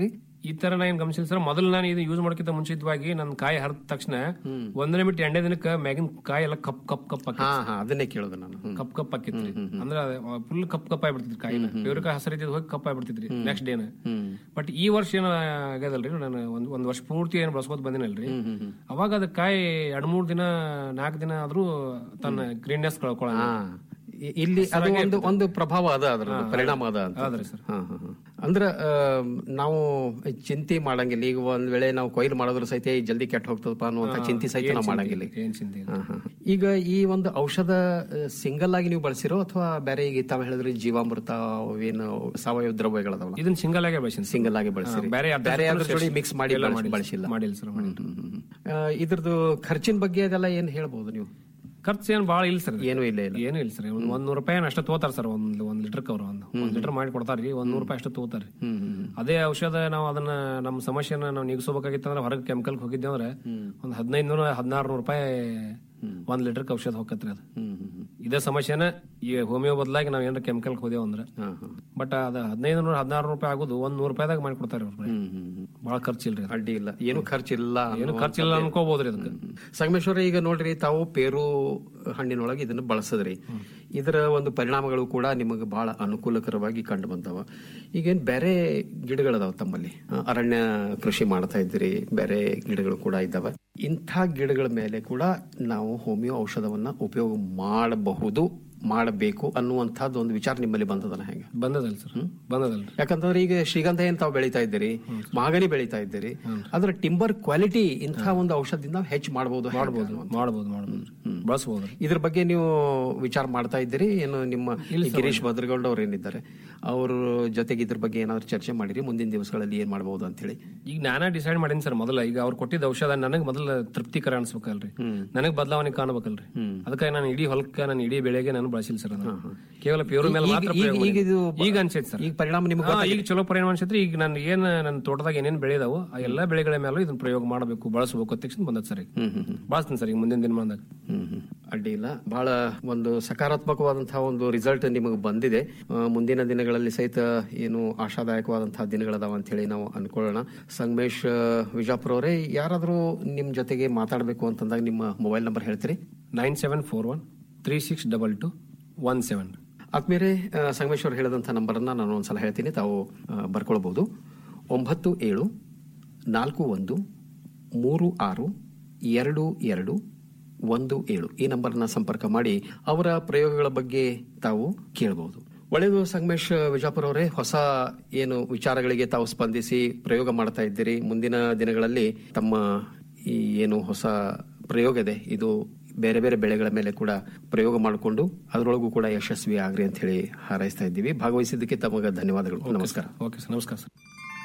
ಈ ತರ ನಾ ಏನ್ ಗಮನಿಸಿಲ್ಲ ಸರ್ ಮೊದಲು ನಾನು ಇದು ಯೂಸ್ ಮಾಡೋಕ್ಕಿಂತ ಮುಂಚಿತವಾಗಿ ನನ್ನ ಕಾಯಿ ಹರಿದ ತಕ್ಷಣ ಒಂದನೇ ಬಿಟ್ಟು ಎರಡನೇ ದಿನಕ್ಕೆ ಮ್ಯಾಗಿನ ಕಾಯಿ ಎಲ್ಲ ಕಪ್ ಕಪ್ ಕಪ್ ಹಾ ಹಾ ಅದನ್ನೇ ಕೇಳೋದು ನಾನು ಹ್ಮ್. ಕಪ್ ಕಪ್ ಹಾಕಿತ್ರಿ ಅಂದ್ರೆ ಫುಲ್ ಕಪ್ ಕಪ್ ಆಗ್ಬಿಡ್ತಿದ್ರಿ ಕಾಯಿನ ಪೇವ್ರಿಕಾಯಿ ಹಸರಿದ್ದು ಹೋಗಿ ಕಪ್ ಆಗ್ಬಿಡ್ತಿದ್ರಿ ನೆಕ್ಸ್ಟ್ ಡೇನ ಬಟ್ ಈ ವರ್ಷ ಏನ ಆಗ್ಯದಲ್ರಿ ನಾನು ಒಂದ್ ಒಂದ್ ವರ್ಷ ಪೂರ್ತಿ ಏನ್ ಬಳಸ್ಕೊತ ಬಂದಿನಲ್ರಿ ಅವಾಗ ಅದ ಕಾಯಿ ಎರಡ್ ಮೂರ್ ದಿನ ನಾಲ್ಕು ದಿನ ಆದ್ರೂ ತನ್ನ ಗ್ರೀನ್ನೆಸ್ ಕಳ್ಕೊಳ್ಳ ಹಾ. ಇ- ಇಲ್ಲಿ ಅದು ಒಂದು ಒಂದು ಪ್ರಭಾವ ಅದ ಅದ್ರ ಪರಿಣಾಮ ಅದ ಅಂತ ಅದ್ರಿ ಸರ್ ಹಾ, ಹಾ, ಹಾ. ಅಂದ್ರ ಆ, ನಾವು ಚಿಂತೆ ಮಾಡಂಗಿಲ್ಲ ಈಗ ಒಂದ್ ವೇಳೆ ನಾವು ಕೊಯ್ಲು ಮಾಡಿದ್ರು ಸಹಿತ ಈ ಜಲ್ದಿ ಕೆಟ್ಟ ಹೋಗ್ತದಪ್ಪ ಅನ್ನುವಂತ ಚಿಂತೆ ಸಹಿತ ನಾವು ಮಾಡಂಗಿಲ್ಲ ಈಗ. ಏನ್ ಚಿಂತೆ ಇಲ್ಲ. ಹಾ, ಹಾ. ಈಗ ಈ ಒಂದು ಔಷಧ ಸಿಂಗಲ್ ಆಗಿ ನೀವು ಬಳಸಿರೋ ಅಥವಾ ಬೇರೆ ಈಗ ತಾವ್ ಹೇಳಿದ್ರೆ ಜೀವಾಮೃತ ಅವೇನು ಸಾವಯವ ದ್ರವ್ಯಗಳದಾವಲ್ಲ ಇದನ್ನ ಸಿಂಗಲ್ ಆಗಿ ಬಳಸಿನಿ ಸಿಂಗಲ್ ಆಗಿ ಬಳಸಿರಿ ಬೇರೆ ಯಾವ್ದ್ರ ಬೇರೆ ಜೊತೆನೂ ಯಾವ್ದ್ರ ಜೋಡಿ ಸೇರ್ಸಿ- ಮಿಕ್ಸ್ ಮಾಡಿ ಇಲ್ಲ ಬಳಸಿ- ಮಾಡಿಲ್ಲ. ಬಳಸಿಲ್ಲ ಮಾಡಿಲ್ಲ ಸರ್ ಮಾಡಿಲ್ಲ. ಆ, ಇದ್ರದ್ದು ಖರ್ಚಿನ ಬಗ್ಗೆ ಅದೆಲ್ಲ ಏನ್ ಹೇಳ್ಬೋದು ನೀವು ಖರ್ಚು ಏನ್ ಬಾಳ ಇಲ್ಲ ಸರ್ ಏನೂ ಇಲ್ಲ ಇಲ್ಲ ಏನು ಇಲ್ಲ ಸರ್ ಒಂದ್ ಒಂದ್ ನೂರು ರೂಪಾಯಿ ಅಷ್ಟ ತಗೋತಾರ ಸರ್ ಒಂದ್ ಒಂದ್ ಲೀಟರ್ ಅವ್ರು ಒಂದು ಒಂದ್ ಲೀಟರ್ ಮಾಡಿ ಕೊಡ್ತಾರ್ರಿ ಒಂದ್ ನೂರು ರೂಪಾಯಿ ಅಷ್ಟು ತಗೋತಾರ್ರಿ ಅದೇ ಔಷಧ ನಾವು ಅದನ್ನ ನಮ್ಮ ಸಮಸ್ಯೆನ ನಾವು ನೀಗಿಸಬೇಕಾಗಿತ್ತಂದ್ರೆ ಹೊರಗೆ ಕೆಮಿಕಲ್ ಹೋಗಿದ್ದೇವೆ ಅಂದ್ರೆ ಒಂದ್ ಹದಿನೈದು ನೂರ ಹದಿನಾರು ನೂರು ರೂಪಾಯಿ ಒಂದ್ ಲೀಟರ್ ಔಷಧ ಹೋಗತ್ರಿ ಅದು ಇದೇ ಸಮಸ್ಯೆನ ಈ ಹೋಮಿಯೋ ಬದಲಾಗಿ ನಾವ್ ಏನಾರ ಕೆಮಿಕಲ್ ಹೋದೇವ್ ಅಂದ್ರೆ ಬಟ್ ಅದ ಹದಿನೈದು ನೂರ ಹದಿನಾರು ರೂಪಾಯಿ ಆಗುದು ಒಂದ್ ನೂರು ರೂಪಾಯಿದಾಗ ಮಾಡಿ ಕೊಡ್ತಾರೆ ಅವ್ರು ಬಹಳ ಖರ್ಚಿಲ್ರಿ ಅದು. ಅಡ್ಡಿ ಇಲ್ಲ ಏನು ಖರ್ಚಿಲ್ಲ ಏನು ಖರ್ಚಿಲ್ಲ ಅನ್ಕೋಬಹುದ್ರಿ ಅದಕ್ಕೆ ಸಂಗಮೇಶ್ವರ ಈಗ ನೋಡ್ರಿ ತಾವು ಪೇರು ಹಣ್ಣಿನೊಳಗೆ ಇದನ್ನ ಬಳಸದ್ರಿ ಇದರ ಒಂದು ಪರಿಣಾಮಗಳು ಕೂಡ ನಿಮಗೆ ಬಹಳ ಅನುಕೂಲಕರವಾಗಿ ಕಂಡು ಬಂದವ ಈಗೇನ್ ಬೇರೆ ಗಿಡಗಳದಾವ ತಮ್ಮಲ್ಲಿ ಆ, ಅರಣ್ಯ ಕೃಷಿ ಮಾಡ್ತಾ ಇದ್ದೀರಿ ಬೇರೆ ಗಿಡಗಳು ಕೂಡ ಇದ್ದಾವೆ ಇಂಥ ಗಿಡಗಳ ಮೇಲೆ ಕೂಡ ನಾವು ಹೋಮಿಯೋ ಔಷಧವನ್ನ ಉಪಯೋಗ ಮಾಡಬಹುದು ಮಾಡಬೇಕು ಅನ್ನುವಂಥದ್ದು ಒಂದು ವಿಚಾರ ನಿಮ್ಮಲ್ಲಿ ಬಂದದಲ್ಲ ಹೆಂಗ ಬಂದದಲ್ಲ ಸರ್ ಬಂದದಲ್ರಿ ಯಾಕಂತಂದ್ರೆ ಈಗ ಶ್ರೀಗಂಧ ಏನ್ ತಾವು ಬೆಳೀತಾ ಇದ್ದೀರಿ ಮಾಗನಿ ಬೆಳೀತಾ ಇದ್ದೀರಿ ಅದ್ರ ಟಿಂಬರ್ ಕ್ವಾಲಿಟಿ ಇಂಥ ಒಂದು ಔಷಧದಿಂದ ನಾವು ಹೆಚ್ಚು ಮಾಡಬಹುದು ಮಾಡ್ಬೋದು ಮಾಡ್ಬೋದು ಮಾಡ್ಬೋದು ಬಳಸಬಹುದು ಇದ್ರ ಬಗ್ಗೆ ನೀವು ವಿಚಾರ ಮಾಡ್ತಾ ಇದ್ದೀರಿ ಏನು ನಿಮ್ಮ ಈ ಗಿರೀಶ್ ಭದ್ರಗೌಡ ಅವ್ರು ಏನಿದ್ದಾರೆ ಅವ್ರ ಜೊತೆಗೆ ಇದ್ರ ಬಗ್ಗೆ ಏನಾದ್ರು ಚರ್ಚೆ ಮಾಡಿರಿ ಮುಂದಿನ ದಿವಸಗಳಲ್ಲಿ ಏನ್ ಮಾಡಬಹುದು ಅಂತ ಹೇಳಿ ಈಗ ನಾನಾ ಡಿಸೈಡ್ ಮಾಡೀನಿ ಸರ್ ಮೊದಲ ಈಗ ಅವ್ರು ಕೊಟ್ಟಿದ್ದ ಔಷಧ ನನಗೆ ಮೊದಲ ತೃಪ್ತಿಕರ ಅನ್ಸ್ಬೇಕಲ್ರಿ ನನಗ್ ಬದಲಾವಣೆ ಕಾಣಬೇಕಲ್ರಿ ಅದಕ್ಕೆ ನಾನು ಇಡೀ ಹೊಲಕ್ಕೆ ನಾನು ಇಡೀ ಬೆಳೆಗೆ ನಾನು ಬಳಸಿಲ್ಲ ಸರ್ ಅದನ್ನ. ಕೇವಲ ಪ್ಯೂರ್ ಮೇಲೆ ಈಗ- ಮಾತ್ರ ಈಗ- ಪ್ರಯೋಗ ಈಗ ಇದು ಮಾಡಿದ್ದೀನಿ. ಈಗ ಅನ್ಸೈತಿ ಸರ್ ಈಗ ಪರಿಣಾಮ ನಿಮ್ಗೆ ಹಾ, ಈಗ ಚಲೋ ಪರಿಣಾಮ ಅನ್ಸೈತ್ರಿ ಈಗ ನಾನು ಏನ್ ನನ್ನ ತೋಟದಾಗ ಏನೇನ್ ಬೆಳೆದಾವು ಆ ಎಲ್ಲಾ ಬೆಳೆಗಳ ಮೇಲೂ ಇದನ್ನ ಪ್ರಯೋಗ ಮಾಡಬೇಕು ಬಳಸಬೇಕು ಅಂತ ತಕ್ಷಣ ಬಂದದ್ ಸರ್ ಈಗ ಬಳಸ್ತೀನಿ ಸರ್ ಈಗ ಮುಂದಿನ ದಿನಮಾನದಾಗ ಅಡ್ಡಿ ಇಲ್ಲ ಬಹಳ ಒಂದು ಸಕಾರಾತ್ಮಕವಾದಂತಹ ಒಂದು ರಿಸಲ್ಟ್ ನಿಮಗೆ ಬಂದಿದೆ ಆ, ಮುಂದಿನ ದಿನಗಳಲ್ಲಿ ಸಹಿತ ಏನು ಆಶಾದಾಯಕವಾದಂತಹ ದಿನಗಳದಾವ ಅಂತ ಹೇಳಿ ನಾವು ಅನ್ಕೊಳ್ಳೋಣ ಸಂಗಮೇಶ್ ಆ, ವಿಜಾಪುರ ಅವರೇ ಯಾರಾದರೂ ನಿಮ್ ಜೊತೆಗೆ ಮಾತಾಡಬೇಕು ಅಂತಂದಾಗ ನಿಮ್ಮ ಮೊಬೈಲ್ ನಂಬರ್ ಹೇಳ್ತೀರಿ nine seven four one three six double two one seven ಆದ್ಮೇಲೆ ಸಂಗಮೇಶ್ ಅವರು ಹೇಳಿದಂಥ ನಂಬರನ್ನ ನಾನು ಒಂದ್ಸಲ ಹೇಳ್ತೀನಿ ತಾವು ಆ, ಬರ್ಕೊಳ್ಬಹುದು ಒಂಬತ್ತು ಏಳು ನಾಲ್ಕು ಒಂದು ಮೂರು ಆರು ಎರಡು ಎರಡು ಒಂದು ಏಳು ಈ ನಂಬರ್ನ ಸಂಪರ್ಕ ಮಾಡಿ ಅವರ ಪ್ರಯೋಗಗಳ ಬಗ್ಗೆ ತಾವು ಕೇಳಬಹುದು ಒಳ್ಳೆಯದು ಸಂಗಮೇಶ್ ವಿಜಾಪುರ ಅವರೇ ಹೊಸ ಏನು ವಿಚಾರಗಳಿಗೆ ತಾವು ಸ್ಪಂದಿಸಿ ಪ್ರಯೋಗ ಮಾಡ್ತಾ ಇದ್ದೀರಿ ಮುಂದಿನ ದಿನಗಳಲ್ಲಿ ತಮ್ಮ ಈ ಏನು ಹೊಸ ಪ್ರಯೋಗ ಇದೆ ಇದು ಬೇರೆ ಬೇರೆ ಬೆಳೆಗಳ ಮೇಲೆ ಕೂಡ ಪ್ರಯೋಗ ಮಾಡಿಕೊಂಡು ಅದರೊಳಗೂ ಕೂಡ ಯಶಸ್ವಿ ಆಗ್ರಿ ಅಂತ ಹೇಳಿ ಹಾರೈಸ್ತಾ ಇದ್ದೀವಿ ಭಾಗವಹಿಸಿದ್ದಕ್ಕೆ ತಮಗೆ ಧನ್ಯವಾದಗಳು ನಮಸ್ಕಾರ ಓಕೆ ಸರ್ ನಮಸ್ಕಾರ ಸರ್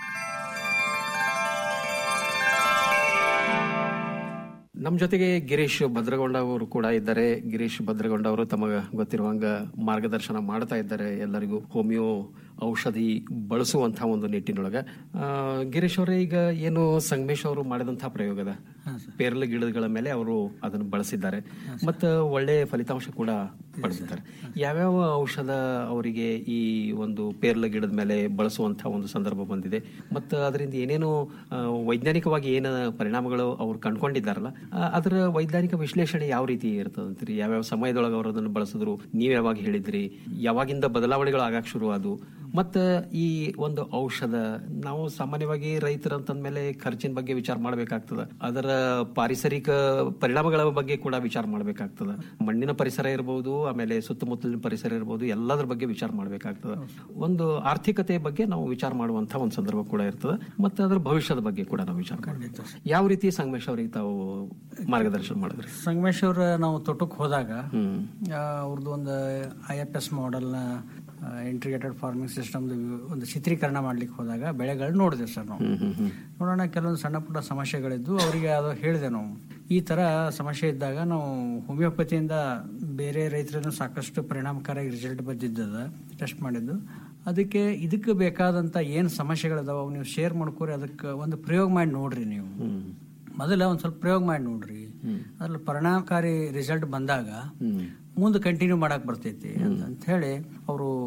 ನಮ್ಮ ಜೊತೆಗೆ ಗಿರೀಶ್ ಭದ್ರಗೊಂಡ ಅವರು ಕೂಡ ಇದ್ದಾರೆ ಗಿರೀಶ್ ಭದ್ರಗೊಂಡ ಅವರು ತಮಗೆ ಗೊತ್ತಿರುವಂಗ ಮಾರ್ಗದರ್ಶನ ಮಾಡ್ತಾ ಇದ್ದಾರೆ ಎಲ್ಲರಿಗೂ ಹೋಮಿಯೋ ಔಷಧಿ ಬಳಸುವಂತಹ ಒಂದು ನಿಟ್ಟಿನೊಳಗ ಆ, ಗಿರೀಶ್ ಅವರೇ ಈಗ ಏನು ಸಂಗಮೇಶ್ ಅವರು ಮಾಡಿದಂತಹ ಪ್ರಯೋಗದ ಪೇರಲ ಗಿಡಗಳ ಮೇಲೆ ಅವರು ಅದನ್ನು ಬಳಸಿದ್ದಾರೆ ಮತ್ತು ಒಳ್ಳೆ ಫಲಿತಾಂಶ ಕೂಡ ಪಡೆದಿದ್ದಾರೆ ಯಾವ್ಯಾವ ಔಷಧ ಅವರಿಗೆ ಈ ಒಂದು ಪೇರ್ಲ ಗಿಡದ ಮೇಲೆ ಬಳಸುವಂತಹ ಒಂದು ಸಂದರ್ಭ ಬಂದಿದೆ ಮತ್ತು ಅದರಿಂದ ಏನೇನು ಆ, ವೈಜ್ಞಾನಿಕವಾಗಿ ಏನು ಪರಿಣಾಮಗಳು ಅವ್ರು ಕಂಡ್ಕೊಂಡಿದ್ದಾರಲ್ಲ ಆ, ಅದರ ವೈಜ್ಞಾನಿಕ ವಿಶ್ಲೇಷಣೆ ಯಾವ ರೀತಿ ಇರ್ತದಂತೀರಿ ಯಾವ್ಯಾವ ಸಮಯದೊಳಗೆ ಅವರು ಅದನ್ನು ಬಳಸಿದ್ರು ನೀವ್ ಯಾವಾಗ ಹೇಳಿದ್ರಿ ಯಾವಾಗಿಂದ ಬದಲಾವಣೆಗಳು ಆಗಕ್ ಶುರು ಆದವು ಮತ್ತ ಈ ಒಂದು ಔಷಧ ನಾವು ಸಾಮಾನ್ಯವಾಗಿ ರೈತರ ಅಂತಂದ್ಮೇಲೆ ಖರ್ಚಿನ ಬಗ್ಗೆ ವಿಚಾರ ಮಾಡ್ಬೇಕಾಗ್ತದ ಅದರ ಪಾರಿಸರಿಕ ಪರಿಣಾಮಗಳ ಬಗ್ಗೆ ಕೂಡ ವಿಚಾರ ಮಾಡ್ಬೇಕಾಗ್ತದ ಮಣ್ಣಿನ ಪರಿಸರ ಇರಬಹುದು ಆಮೇಲೆ ಸುತ್ತಮುತ್ತಲಿನ ಪರಿಸರ ಇರಬಹುದು ಎಲ್ಲದರ ಬಗ್ಗೆ ವಿಚಾರ ಮಾಡ್ಬೇಕಾಗ್ತದ ಒಂದು ಆರ್ಥಿಕತೆ ಬಗ್ಗೆ ನಾವು ವಿಚಾರ ಮಾಡುವಂತಹ ಒಂದು ಸಂದರ್ಭ ಕೂಡ ಇರ್ತದೆ ಮತ್ತೆ ಅದರ ಭವಿಷ್ಯದ ಬಗ್ಗೆ ಕೂಡ ನಾವು ವಿಚಾರ ಮಾಡಬೇಕು ಯಾವ ರೀತಿ ಸಂಗಮೇಶ್ ಅವರಿಗೆ ತಾವು ಮಾರ್ಗದರ್ಶನ ಮಾಡಿದ್ರಿ ಸಂಗಮೇಶ್ ಅವ್ರ ನಾವು ತೋಟಕ್ಕೆ ಹೋದಾಗ ಆ, ಅವ್ರದ್ದು ಒಂದು ಐ ಎಫ್ ಎಸ್ ಮಾಡೆಲ್ನ ಇಂಟಿಗ್ರೇಟೆಡ್ ಫಾರ್ಮಿಂಗ್ ಸಿಸ್ಟಮ್ ಒಂದು ಚಿತ್ರೀಕರಣ ಮಾಡ್ಲಿಕ್ಕೆ ಹೋದಾಗ ಬೆಳೆಗಳು ನೋಡಿದೆ ಸರ್ ನಾವು ನೋಡೋಣ ಕೆಲವೊಂದು ಸಣ್ಣ ಪುಟ್ಟ ಸಮಸ್ಯೆಗಳಿದ್ದು ಅವರಿಗೆ ಅದು ಹೇಳಿದೆ ನಾವು ಈ ತರ ಸಮಸ್ಯೆ ಇದ್ದಾಗ ನಾವು ಹೋಮಿಯೋಪತಿಯಿಂದ ಬೇರೆ ರೈತರನ್ನು ಸಾಕಷ್ಟು ಪರಿಣಾಮಕಾರಿಯಾಗಿ ರಿಸಲ್ಟ್ ಬಂದಿದ್ದದ ಟೆಸ್ಟ್ ಮಾಡಿದ್ದು ಅದಕ್ಕೆ ಇದಕ್ಕೆ ಬೇಕಾದಂತ ಏನು ಸಮಸ್ಯೆಗಳಿದಾವ ಅವು ನೀವು ಶೇರ್ ಮಾಡ್ಕೋರಿ ಅದಕ್ಕೆ ಒಂದು ಪ್ರಯೋಗ ಮಾಡಿ ನೋಡ್ರಿ ನೀವು ಮೊದಲ ಒಂದ್ ಸ್ವಲ್ಪ ಪ್ರಯೋಗ ಮಾಡಿ ನೋಡ್ರಿ ಅದ್ರಲ್ಲಿ ಪರಿಣಾಮಕಾರಿ ರಿಸಲ್ಟ್ ಬಂದಾಗ ಮುಂದೆ ಕಂಟಿನ್ಯೂ ಮಾಡಕ್ ಬರ್ತೈತಿ ಅಂತ ಹೇಳಿ ಅವರು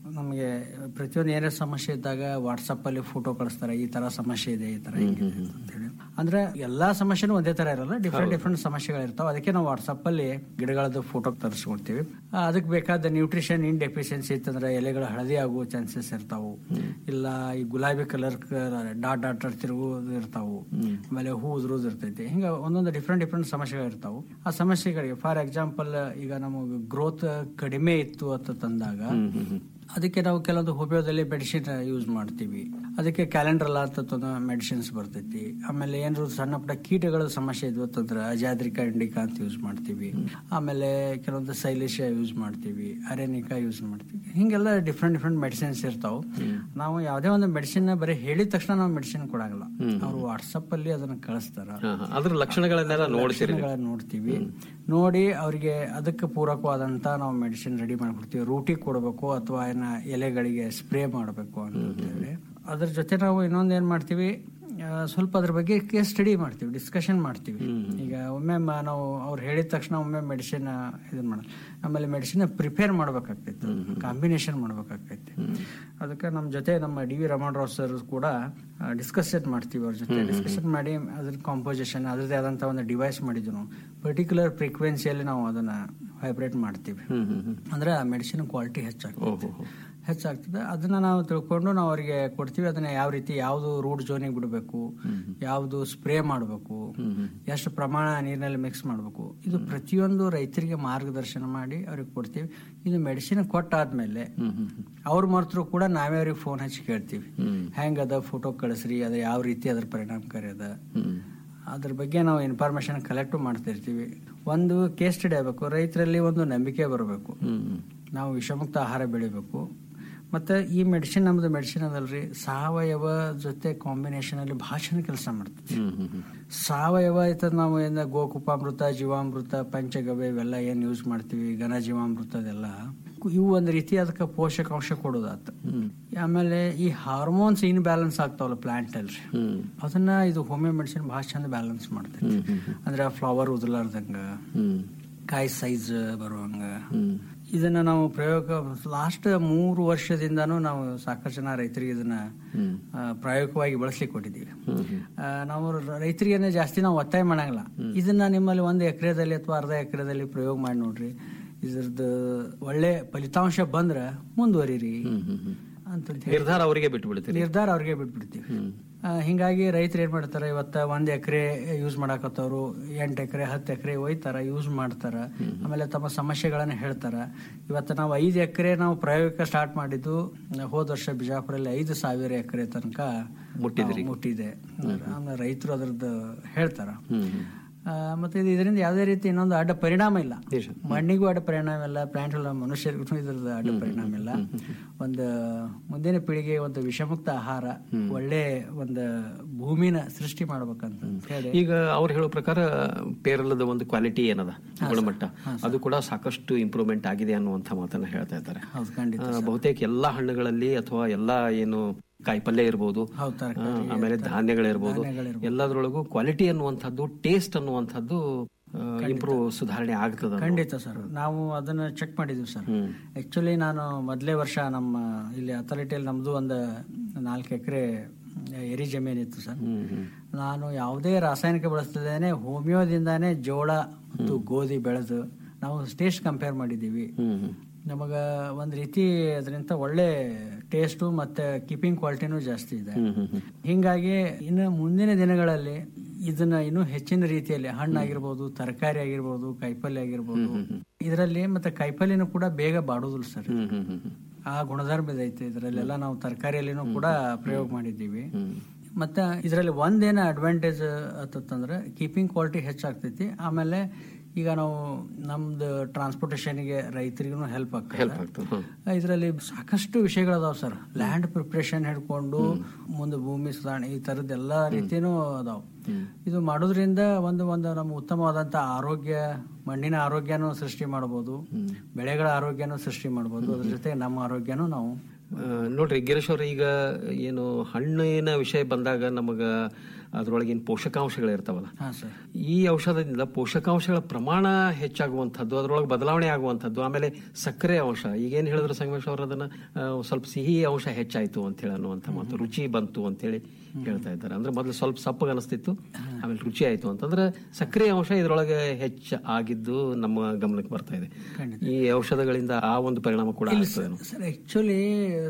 ನಮಗೆ ಪ್ರತಿಯೊಂದು ಏನೇ ಸಮಸ್ಯೆ ಇದ್ದಾಗ ವಾಟ್ಸಪ್ ಅಲ್ಲಿ ಫೋಟೋ ಕಳಿಸ್ತಾರೆ ಈ ತರ ಸಮಸ್ಯೆ ಇದೆ ಈ ತರ ಹಿಂಗಿದೆ ಅಂತ ಹೇಳಿ ಅಂದ್ರೆ ಎಲ್ಲಾ ಸಮಸ್ಯೆನೂ ಒಂದೇ ತರ ಇರಲ್ಲ ಡಿಫ್ರೆಂಟ್ ಡಿಫ್ರೆಂಟ್ ಸಮಸ್ಯೆಗಳಿರ್ತಾವೆ ಅದಕ್ಕೆ ನಾವು ವಾಟ್ಸಪ್ ಅಲ್ಲಿ ಗಿಡಗಳದ್ದು ಫೋಟೋ ತರಿಸ್ಕೊಡ್ತೀವಿ ಆ, ಅದಕ್ಕೆ ಬೇಕಾದ ನ್ಯೂಟ್ರಿಷನ್ ಇನ್ ಡೆಫಿಷಿಯನ್ಸಿ ಇತ್ತಂದ್ರೆ ಎಲೆಗಳು ಹಳದಿ ಆಗುವ ಚಾನ್ಸಸ್ ಇರ್ತಾವು ಇಲ್ಲ ಈ ಗುಲಾಬಿ ಕಲರ್ ಡಾಟ್ ಡಾಟ್ ತಿರುಗುವುದು ಇರ್ತಾವು ಆಮೇಲೆ ಹೂ ಉದುರೋದು ಇರ್ತೈತಿ ಹಿಂಗ ಒಂದೊಂದು ಡಿಫ್ರೆಂಟ್ ಡಿಫ್ರೆಂಟ್ ಸಮಸ್ಯೆಗಳು ಇರ್ತಾವು ಆ ಸಮಸ್ಯೆಗಳಿಗೆ ಫಾರ್ ಎಕ್ಸಾಂಪಲ್ ಈಗ ನಮಗೆ ಗ್ರೋತ್ ಕಡಿಮೆ ಇತ್ತು ಅಂತ ತಂದಾಗ ಅದಕ್ಕೆ ನಾವು ಕೆಲವೊಂದು ಹೋಮಿಯೋದಲ್ಲಿ ಮೆಡಿಸಿನ್ ಯೂಸ್ ಮಾಡ್ತೀವಿ ಅದಕ್ಕೆ ಕ್ಯಾಲೆಂಡ್ರಲ್ಲ ಅಂತ ಮೆಡಿಸಿನ್ಸ್ ಬರ್ತೈತಿ ಆಮೇಲೆ ಏನಾದ್ರು ಸಣ್ಣ ಪುಟ್ಟ ಕೀಟಗಳ ಸಮಸ್ಯೆ ಇದ್ವು ಅಂತಂದ್ರೆ ಅಜಾದ್ರಿಕಾ ಇಂಡಿಕಾ ಅಂತ ಯೂಸ್ ಮಾಡ್ತೀವಿ ಆಮೇಲೆ ಕೆಲವೊಂದು ಸೈಲೇಶಿಯಾ ಯೂಸ್ ಮಾಡ್ತೀವಿ ಅರೆನಿಕಾ ಯೂಸ್ ಮಾಡ್ತೀವಿ ಹಿಂಗೆಲ್ಲ ಡಿಫ್ರೆಂಟ್ ಡಿಫ್ರೆಂಟ್ ಮೆಡಿಸಿನ್ಸ್ ಇರ್ತಾವೆ ನಾವು ಯಾವುದೇ ಒಂದು ಮೆಡಿಸಿನ್ ಬರೀ ಹೇಳಿದ ತಕ್ಷಣ ನಾವು ಮೆಡಿಸಿನ್ ಕೊಡಂಗಿಲ್ಲ ಅವ್ರು ವಾಟ್ಸಪ್ ಅಲ್ಲಿ ಅದನ್ನ ಕಳಿಸ್ತಾರ ಹಾ, ಹಾ. ಅದ್ರ ಲಕ್ಷಣಗಳನ್ನೆಲ್ಲ ನೋಡ್ತೀರಿ ನೀವು? ಲಕ್ಷಣಗಳನ್ನ ನೋಡ್ತೀವಿ ನೋಡಿ ಅವರಿಗೆ ಅದಕ್ಕೆ ಪೂರಕವಾದಂತ ನಾವು ಮೆಡಿಸಿನ್ ರೆಡಿ ಮಾಡ್ಕೊಡ್ತೀವಿ ರೂಟಿಗೆ ಕೊಡಬೇಕು ಅಥವಾ ಏನ ಎಲೆಗಳಿಗೆ ಸ್ಪ್ರೇ ಮಾಡಬೇಕು ಅಂತ ಹೇಳಿ ಅದ್ರ ಜೊತೆ ನಾವು ಇನ್ನೊಂದು ಏನ್ ಮಾಡ್ತೀವಿ ಆ, ಸ್ವಲ್ಪ ಅದ್ರ ಬಗ್ಗೆ ಕೇಸ್ ಸ್ಟಡಿ ಮಾಡ್ತೀವಿ ಡಿಸ್ಕಷನ್ ಮಾಡ್ತೀವಿ ಈಗ ಒಮ್ಮೆ ಮ- ನಾವು ಅವ್ರು ಹೇಳಿದ ತಕ್ಷಣ ಒಮ್ಮೆ ಮೆಡಿಸಿನ್ ಇದನ್ನ ಮಾಡ ಆಮೇಲೆ ಮೆಡಿಸಿನ್ ಪ್ರಿಪೇರ್ ಮಾಡ್ಬೇಕಾಗ್ತೈತಿ ಕಾಂಬಿನೇಷನ್ ಮಾಡ್ಬೇಕಾಗ್ತೈತಿ ಅದಕ್ಕೆ ನಮ್ಮ ಜೊತೆ ನಮ್ಮ ಡಿ ವಿ ರಮಣರಾವ್ ಸರ್ ಕೂಡ ಡಿಸ್ಕಷನ್ ಮಾಡ್ತೀವಿ ಅವ್ರ ಜೊತೆ ಡಿಸ್ಕಷನ್ ಮಾಡಿ ಅದ್ರ ಕಾಂಪೋಸಿಷನ್ ಅದ್ರದ್ದೇ ಆದಂತ ಒಂದು ಡಿವೈಸ್ ಮಾಡಿದ್ವಿ ನಾವು ಪರ್ಟಿಕ್ಯುಲರ್ ಫ್ರೀಕ್ವೆನ್ಸಿಯಲ್ಲಿ ನಾವು ಅದನ್ನ ವೈಬ್ರೇಟ್ ಮಾಡ್ತೀವಿ ಅಂದ್ರೆ ಆ ಮೆಡಿಸಿನ್ ಕ್ವಾಲಿಟಿ ಹೆಚ್ಚಾಗ್ತದೆ ಹೆಚ್ಚಾಗ್ತದೆ ಅದನ್ನ ನಾವು ತಿಳ್ಕೊಂಡು ನಾವು ಅವರಿಗೆ ಕೊಡ್ತೀವಿ ಅದನ್ನ ಯಾವ ರೀತಿ ಯಾವ್ದು ರೂಟ್ ಜೋನಿಗೆ ಬಿಡಬೇಕು ಯಾವ್ದು ಸ್ಪ್ರೇ ಮಾಡಬೇಕು ಎಷ್ಟು ಪ್ರಮಾಣ ನೀರಿನಲ್ಲಿ ಮಿಕ್ಸ್ ಮಾಡಬೇಕು ಇದು ಪ್ರತಿಯೊಂದು ರೈತರಿಗೆ ಮಾರ್ಗದರ್ಶನ ಮಾಡಿ ಅವ್ರಿಗೆ ಕೊಡ್ತೀವಿ ಇದು ಮೆಡಿಸಿನ್ ಕೊಟ್ಟಾದ್ಮೇಲೆ ಅವ್ರ ಮರ್ತರು ಕೂಡ ನಾವೇ ಅವ್ರಿಗೆ ಫೋನ್ ಹಚ್ಚಿ ಕೇಳ್ತೀವಿ ಹೆಂಗ್ ಅದ ಫೋಟೋ ಕಳಿಸ್ರಿ ಅದ ಯಾವ ರೀತಿ ಅದ್ರ ಪರಿಣಾಮಕಾರಿ ಅದ ಅದ್ರ ಬಗ್ಗೆ ನಾವು ಇನ್ಫಾರ್ಮೇಶನ್ ಕಲೆಕ್ಟ್ ಮಾಡ್ತಿರ್ತೀವಿ ಒಂದು ಕೇಸ್ ಸ್ಟಡಿ ಆಗಬೇಕು ರೈತರಲ್ಲಿ ಒಂದು ನಂಬಿಕೆ ಬರಬೇಕು ನಾವು ವಿಷಮುಕ್ತ ಆಹಾರ ಬೆಳಿಬೇಕು ಮತ್ತೆ ಈ ಮೆಡಿಸಿನ್ ನಮ್ದು ಮೆಡಿಸಿನ್ ಅದಲ್ರಿ ಸಾವಯವ ಜೊತೆ ಕಾಂಬಿನೇಷನ್ ಅಲ್ಲಿ ಭಾಷಣ ಕೆಲಸ ಮಾಡ್ತದೆ ಸಾವಯವ ಆಯ್ತದ ನಾವು ಏನ ಗೋಕುಪಾಮೃತ ಜೀವಾಮೃತ ಪಂಚಗವ್ಯ ಇವೆಲ್ಲ ಏನ್ ಯೂಸ್ ಮಾಡ್ತೀವಿ ಘನ ಜೀವಾಮೃತ ಅದೆಲ್ಲ ಇವು ಒಂದ್ ರೀತಿ ಅದಕ್ಕೆ ಪೋಷಕಾಂಶ ಕೊಡೋದಾತ ಆಮೇಲೆ ಈ ಹಾರ್ಮೋನ್ಸ್ ಇನ್ ಬ್ಯಾಲೆನ್ಸ್ ಆಗ್ತಾವಲ್ಲ ಪ್ಲಾಂಟ್ ಅಲ್ರಿ ಅದನ್ನ ಇದು ಹೋಮಿಯೋ ಮೆಡಿಸಿನ್ ಭಾಳ ಚಂದ ಬ್ಯಾಲೆನ್ಸ್ ಮಾಡ್ತೈತಿ ಅಂದ್ರೆ ಫ್ಲವರ್ ಉದಲಾರ್ದಂಗ ಕಾಯಿ ಸೈಜ್ ಬರುವಂಗ ಇದನ್ನ ನಾವು ಪ್ರಯೋಗ ಲಾಸ್ಟ್ ಮೂರು ವರ್ಷದಿಂದಾನು ನಾವು ಸಾಕಷ್ಟು ಜನ ರೈತರಿಗೆ ಇದನ್ನ ಆ, ಪ್ರಾಯೋಗಿಕವಾಗಿ ಬಳಸ್ಲಿಕ್ಕೆ ಕೊಟ್ಟಿದ್ದೀವಿ ಆ, ನಾವು ರೈತರಿಗೆ ಜಾಸ್ತಿ ನಾವು ಒತ್ತಾಯ ಮಾಡಂಗಿಲ್ಲ ಇದನ್ನ ನಿಮ್ಮಲ್ಲಿ ಒಂದು ಎಕರೆದಲ್ಲಿ ಅಥವಾ ಅರ್ಧ ಎಕರೆದಲ್ಲಿ ಪ್ರಯೋಗ ಮಾಡಿ ನೋಡ್ರಿ ಇದ್ರದ್ದು ಒಳ್ಳೆ ಫಲಿತಾಂಶ ಬಂದ್ರ ಮುಂದುವರಿರಿ ಅಂತ ಹೇಳಿ ನಿರ್ಧಾರ ಅವರಿಗೆ ಬಿಟ್ಟು ಬಿಡ್ತೀರಿ ನಿರ್ಧಾರ ಅವ್ರಿಗೆ ಬಿಟ್ಬಿಡ್ತೀವಿ ಆ, ಹಿಂಗಾಗಿ ರೈತರು ಏನ್ ಮಾಡ್ತಾರ ಇವತ್ತ ಒಂದ್ ಎಕರೆ ಯೂಸ್ ಮಾಡಾಕತ್ತವ್ರು ಎಂಟ್ ಎಕರೆ ಹತ್ತು ಎಕರೆ ಒಯ್ತಾರ ಯೂಸ್ ಮಾಡ್ತಾರ ಆಮೇಲೆ ತಮ್ಮ ಸಮಸ್ಯೆಗಳನ್ನ ಹೇಳ್ತಾರ ಇವತ್ತ ನಾವು ಐದು ಎಕರೆ ನಾವು ಪ್ರಾಯೋಗಿಕ ಸ್ಟಾರ್ಟ್ ಮಾಡಿದ್ದು ಹೋದ ವರ್ಷ ಬಿಜಾಪುರಲ್ಲಿ ಐದು ಸಾವಿರ ಎಕರೆ ತನಕ ಮುಟ್ಟಿದ್ರಿ. ನಾವು ಮುಟ್ಟಿದೆ ಆಮೇಲೆ ರೈತರು ಅದ್ರದ್ದು ಹೇಳ್ತಾರ ಆ, ಮತ್ತೆ ಇದು ಇದರಿಂದ ಯಾವುದೇ ರೀತಿ ಇನ್ನೊಂದು ಅಡ್ಡ ಪರಿಣಾಮ ಇಲ್ಲ ಮಣ್ಣಿಗೂ ಅಡ್ಡ ಪರಿಣಾಮ ಇಲ್ಲ ಪ್ಲಾಂಟ್ ಇಲ್ಲ ಮನುಷ್ಯರಿಗೂ ಇದ್ರದ್ದು ಅಡ್ಡ ಪರಿಣಾಮ ಇಲ್ಲ ಒಂದು ಮುಂದಿನ ಪೀಳಿಗೆ ಒಂದು ವಿಷಮುಕ್ತ ಆಹಾರ ಒಳ್ಳೆ ಒಂದು ಭೂಮಿನ ಸೃಷ್ಟಿ ಮಾಡ್ಬೇಕಂತ ಹೇಳಿ ಈಗ ಅವ್ರು ಹೇಳೋ ಪ್ರಕಾರ ಪೇರಲದ ಒಂದು ಕ್ವಾಲಿಟಿ ಏನದ ಗುಣಮಟ್ಟ ಅದು ಕೂಡ ಸಾಕಷ್ಟು ಇಂಪ್ರೂವ್ಮೆಂಟ್ ಆಗಿದೆ ಅನ್ನುವಂಥ ಮಾತನ್ನ ಹೇಳ್ತಾ ಇದ್ದಾರೆ ಹೌದು ಖಂಡಿತ ಆ, ಬಹುತೇಕ ಎಲ್ಲಾ ಹಣ್ಣುಗಳಲ್ಲಿ ಅಥವಾ ಎಲ್ಲಾ ಏನು ಕಾಯಿಪಲ್ಯ ಇರ್ಬೋದು ಹೌದು ಆ, ತರಕಾರಿ ಆಮೇಲೆ ಧಾನ್ಯಗಳಿರ್ಬೋದು ಧಾನ್ಯಗಳಿರ್ಬೋದು. ಎಲ್ಲದರೊಳಗೂ ಕ್ವಾಲಿಟಿ ಅನ್ನುವಂಥದ್ದು ಟೇಸ್ಟ್ ಅನ್ನುವಂಥದ್ದು ಇಂಪ್ರೂವ್ ಸುಧಾರಣೆ ಆಗ್ತದ ಖಂಡಿತ ಸರ್ ನಾವು ಅದನ್ನ ಚೆಕ್ ಮಾಡಿದ್ವಿ ಸರ್ ಆಕ್ಚುಲಿ ನಾನು ಮೊದಲೇ ವರ್ಷ ನಮ್ಮ ಇಲ್ಲಿ ಅಥಾರಿಟಿಯಲ್ಲಿ ನಮ್ದು ಒಂದು ನಾಲ್ಕು ಎಕರೆ ಎರಿ ಜಮೀನಿತ್ತು ಸರ್ ನಾನು ಯಾವುದೇ ರಾಸಾಯನಿಕ ಬಳಸ್ತಿದ್ದೇನೆ ಹೋಮಿಯೋದಿಂದಾನೇ ಜೋಳ ಮತ್ತು ಗೋಧಿ ಬೆಳೆದು ನಾವು ಟೇಸ್ಟ್ ಕಂಪೇರ್ ಮಾಡಿದ್ದೀವಿ ನಮಗ ಒಂದ್ ರೀತಿ ಅದರಿಂದ ಒಳ್ಳೆ ಟೇಸ್ಟು ಮತ್ತೆ ಕೀಪಿಂಗ್ ಕ್ವಾಲಿಟಿನೂ ಜಾಸ್ತಿ ಇದೆ ಹಿಂಗಾಗಿ ಇನ್ನು ಮುಂದಿನ ದಿನಗಳಲ್ಲಿ ಇದನ್ನ ಇನ್ನೂ ಹೆಚ್ಚಿನ ರೀತಿಯಲ್ಲಿ ಹಣ್ಣಾಗಿರ್ಬೋದು ತರಕಾರಿ ಆಗಿರ್ಬೋದು ಕಾಯಿಪಲ್ಯ ಆಗಿರ್ಬೋದು ಇದರಲ್ಲಿ ಮತ್ತೆ ಕಾಯಿಪಲ್ಯನೂ ಕೂಡ ಬೇಗ ಬಾಡೋದಿಲ್ಲ ಸರ್ ಆ ಗುಣಧರ್ಮ ಇದೈತೆ ಇದರಲ್ಲೆಲ್ಲ ನಾವು ತರಕಾರಿಯಲ್ಲಿನೂ ಕೂಡ ಪ್ರಯೋಗ ಮಾಡಿದ್ದೀವಿ ಮತ್ತೆ ಇದರಲ್ಲಿ ಒಂದೇನ ಅಡ್ವಾಂಟೇಜ್ ಆತಂದ್ರೆ ಕೀಪಿಂಗ್ ಕ್ವಾಲಿಟಿ ಹೆಚ್ಚಾಗ್ತೈತಿ ಆಮೇಲೆ ಈಗ ನಾವು ನಮ್ದು ಟ್ರಾನ್ಸ್ಪೋರ್ಟೇಷನ್ಗೆ ರೈತರಿಗೂ ಹೆಲ್ಪ್ ಹೆಲ್ಪ್ ಆಗ್ತದೆ ಆಗ್ತದೆ ಇದರಲ್ಲಿ ಸಾಕಷ್ಟು ವಿಷಯಗಳದಾವ್ ಸರ್ ಲ್ಯಾಂಡ್ ಪ್ರಿಪ್ರೇಷನ್ ಹಿಡ್ಕೊಂಡು ಮುಂದೆ ಭೂಮಿ ಸುಧಾರಣೆ ಈ ತರದ ಎಲ್ಲಾ ರೀತಿನೂ ಅದಾವ್ ಇದು ಮಾಡೋದ್ರಿಂದ ಒಂದು ಒಂದು ನಮ್ಮ ಉತ್ತಮವಾದಂತ ಆರೋಗ್ಯ ಮಣ್ಣಿನ ಆರೋಗ್ಯನೂ ಸೃಷ್ಟಿ ಮಾಡಬಹುದು ಬೆಳೆಗಳ ಆರೋಗ್ಯನೂ ಸೃಷ್ಟಿ ಮಾಡಬಹುದು ಅದ್ರ ಜೊತೆ ನಮ್ಮ ಆರೋಗ್ಯನೂ ನಾವು ಆ, ನೋಡ್ರಿ ಗಿರೀಶ್ ಅವ್ರ ಈಗ ಏನು ಹಣ್ಣಿನ ವಿಷಯ ಬಂದಾಗ ನಮಗ ಅದರೊಳಗಿನ ಪೋಷಕಾಂಶಗಳು ಇರ್ತಾವಲ್ಲ ಹಾ ಸರ್ ಈ ಔಷಧದಿಂದ ಪೋಷಕಾಂಶಗಳ ಪ್ರಮಾಣ ಹೆಚ್ಚಾಗುವಂಥದ್ದು ಅದರೊಳಗೆ ಬದಲಾವಣೆ ಆಗುವಂಥದ್ದು ಆಮೇಲೆ ಸಕ್ಕರೆ ಅಂಶ ಈಗೇನು ಹೇಳಿದ್ರು ಸಂಗಮೇಶ್ ಅವರು ಅದನ್ನ ಆ, ಸ್ವಲ್ಪ ಸಿಹಿ ಅಂಶ ಹೆಚ್ಚಾಯ್ತು ಅಂತ ಹೇಳಿ ಅನ್ನುವಂಥ ಮತ್ತು ರುಚಿ ಬಂತು ಅಂತ ಹೇಳಿ ಹೇಳ್ತಾ ಇದ್ದಾರೆ ಅಂದ್ರೆ ಮೊದಲು ಸ್ವಲ್ಪ ಸಪ್ಪಗೆ ಅನಿಸ್ತಿತ್ತು ಆಮೇಲೆ ರುಚಿ ಆಯ್ತು ಅಂತಂದ್ರೆ ಸಕ್ಕರೆ ಅಂಶ ಇದರೊಳಗೆ ಹೆಚ್ಚು ಆಗಿದ್ದು ನಮ್ಮ ಗಮನಕ್ಕೆ ಬರ್ತಾ ಇದೆ ಈ ಔಷಧಗಳಿಂದ ಆ ಒಂದು ಪರಿಣಾಮ ಕೂಡ ಆಗ್ತದೆ ಸರ್ ಆಕ್ಚುಲಿ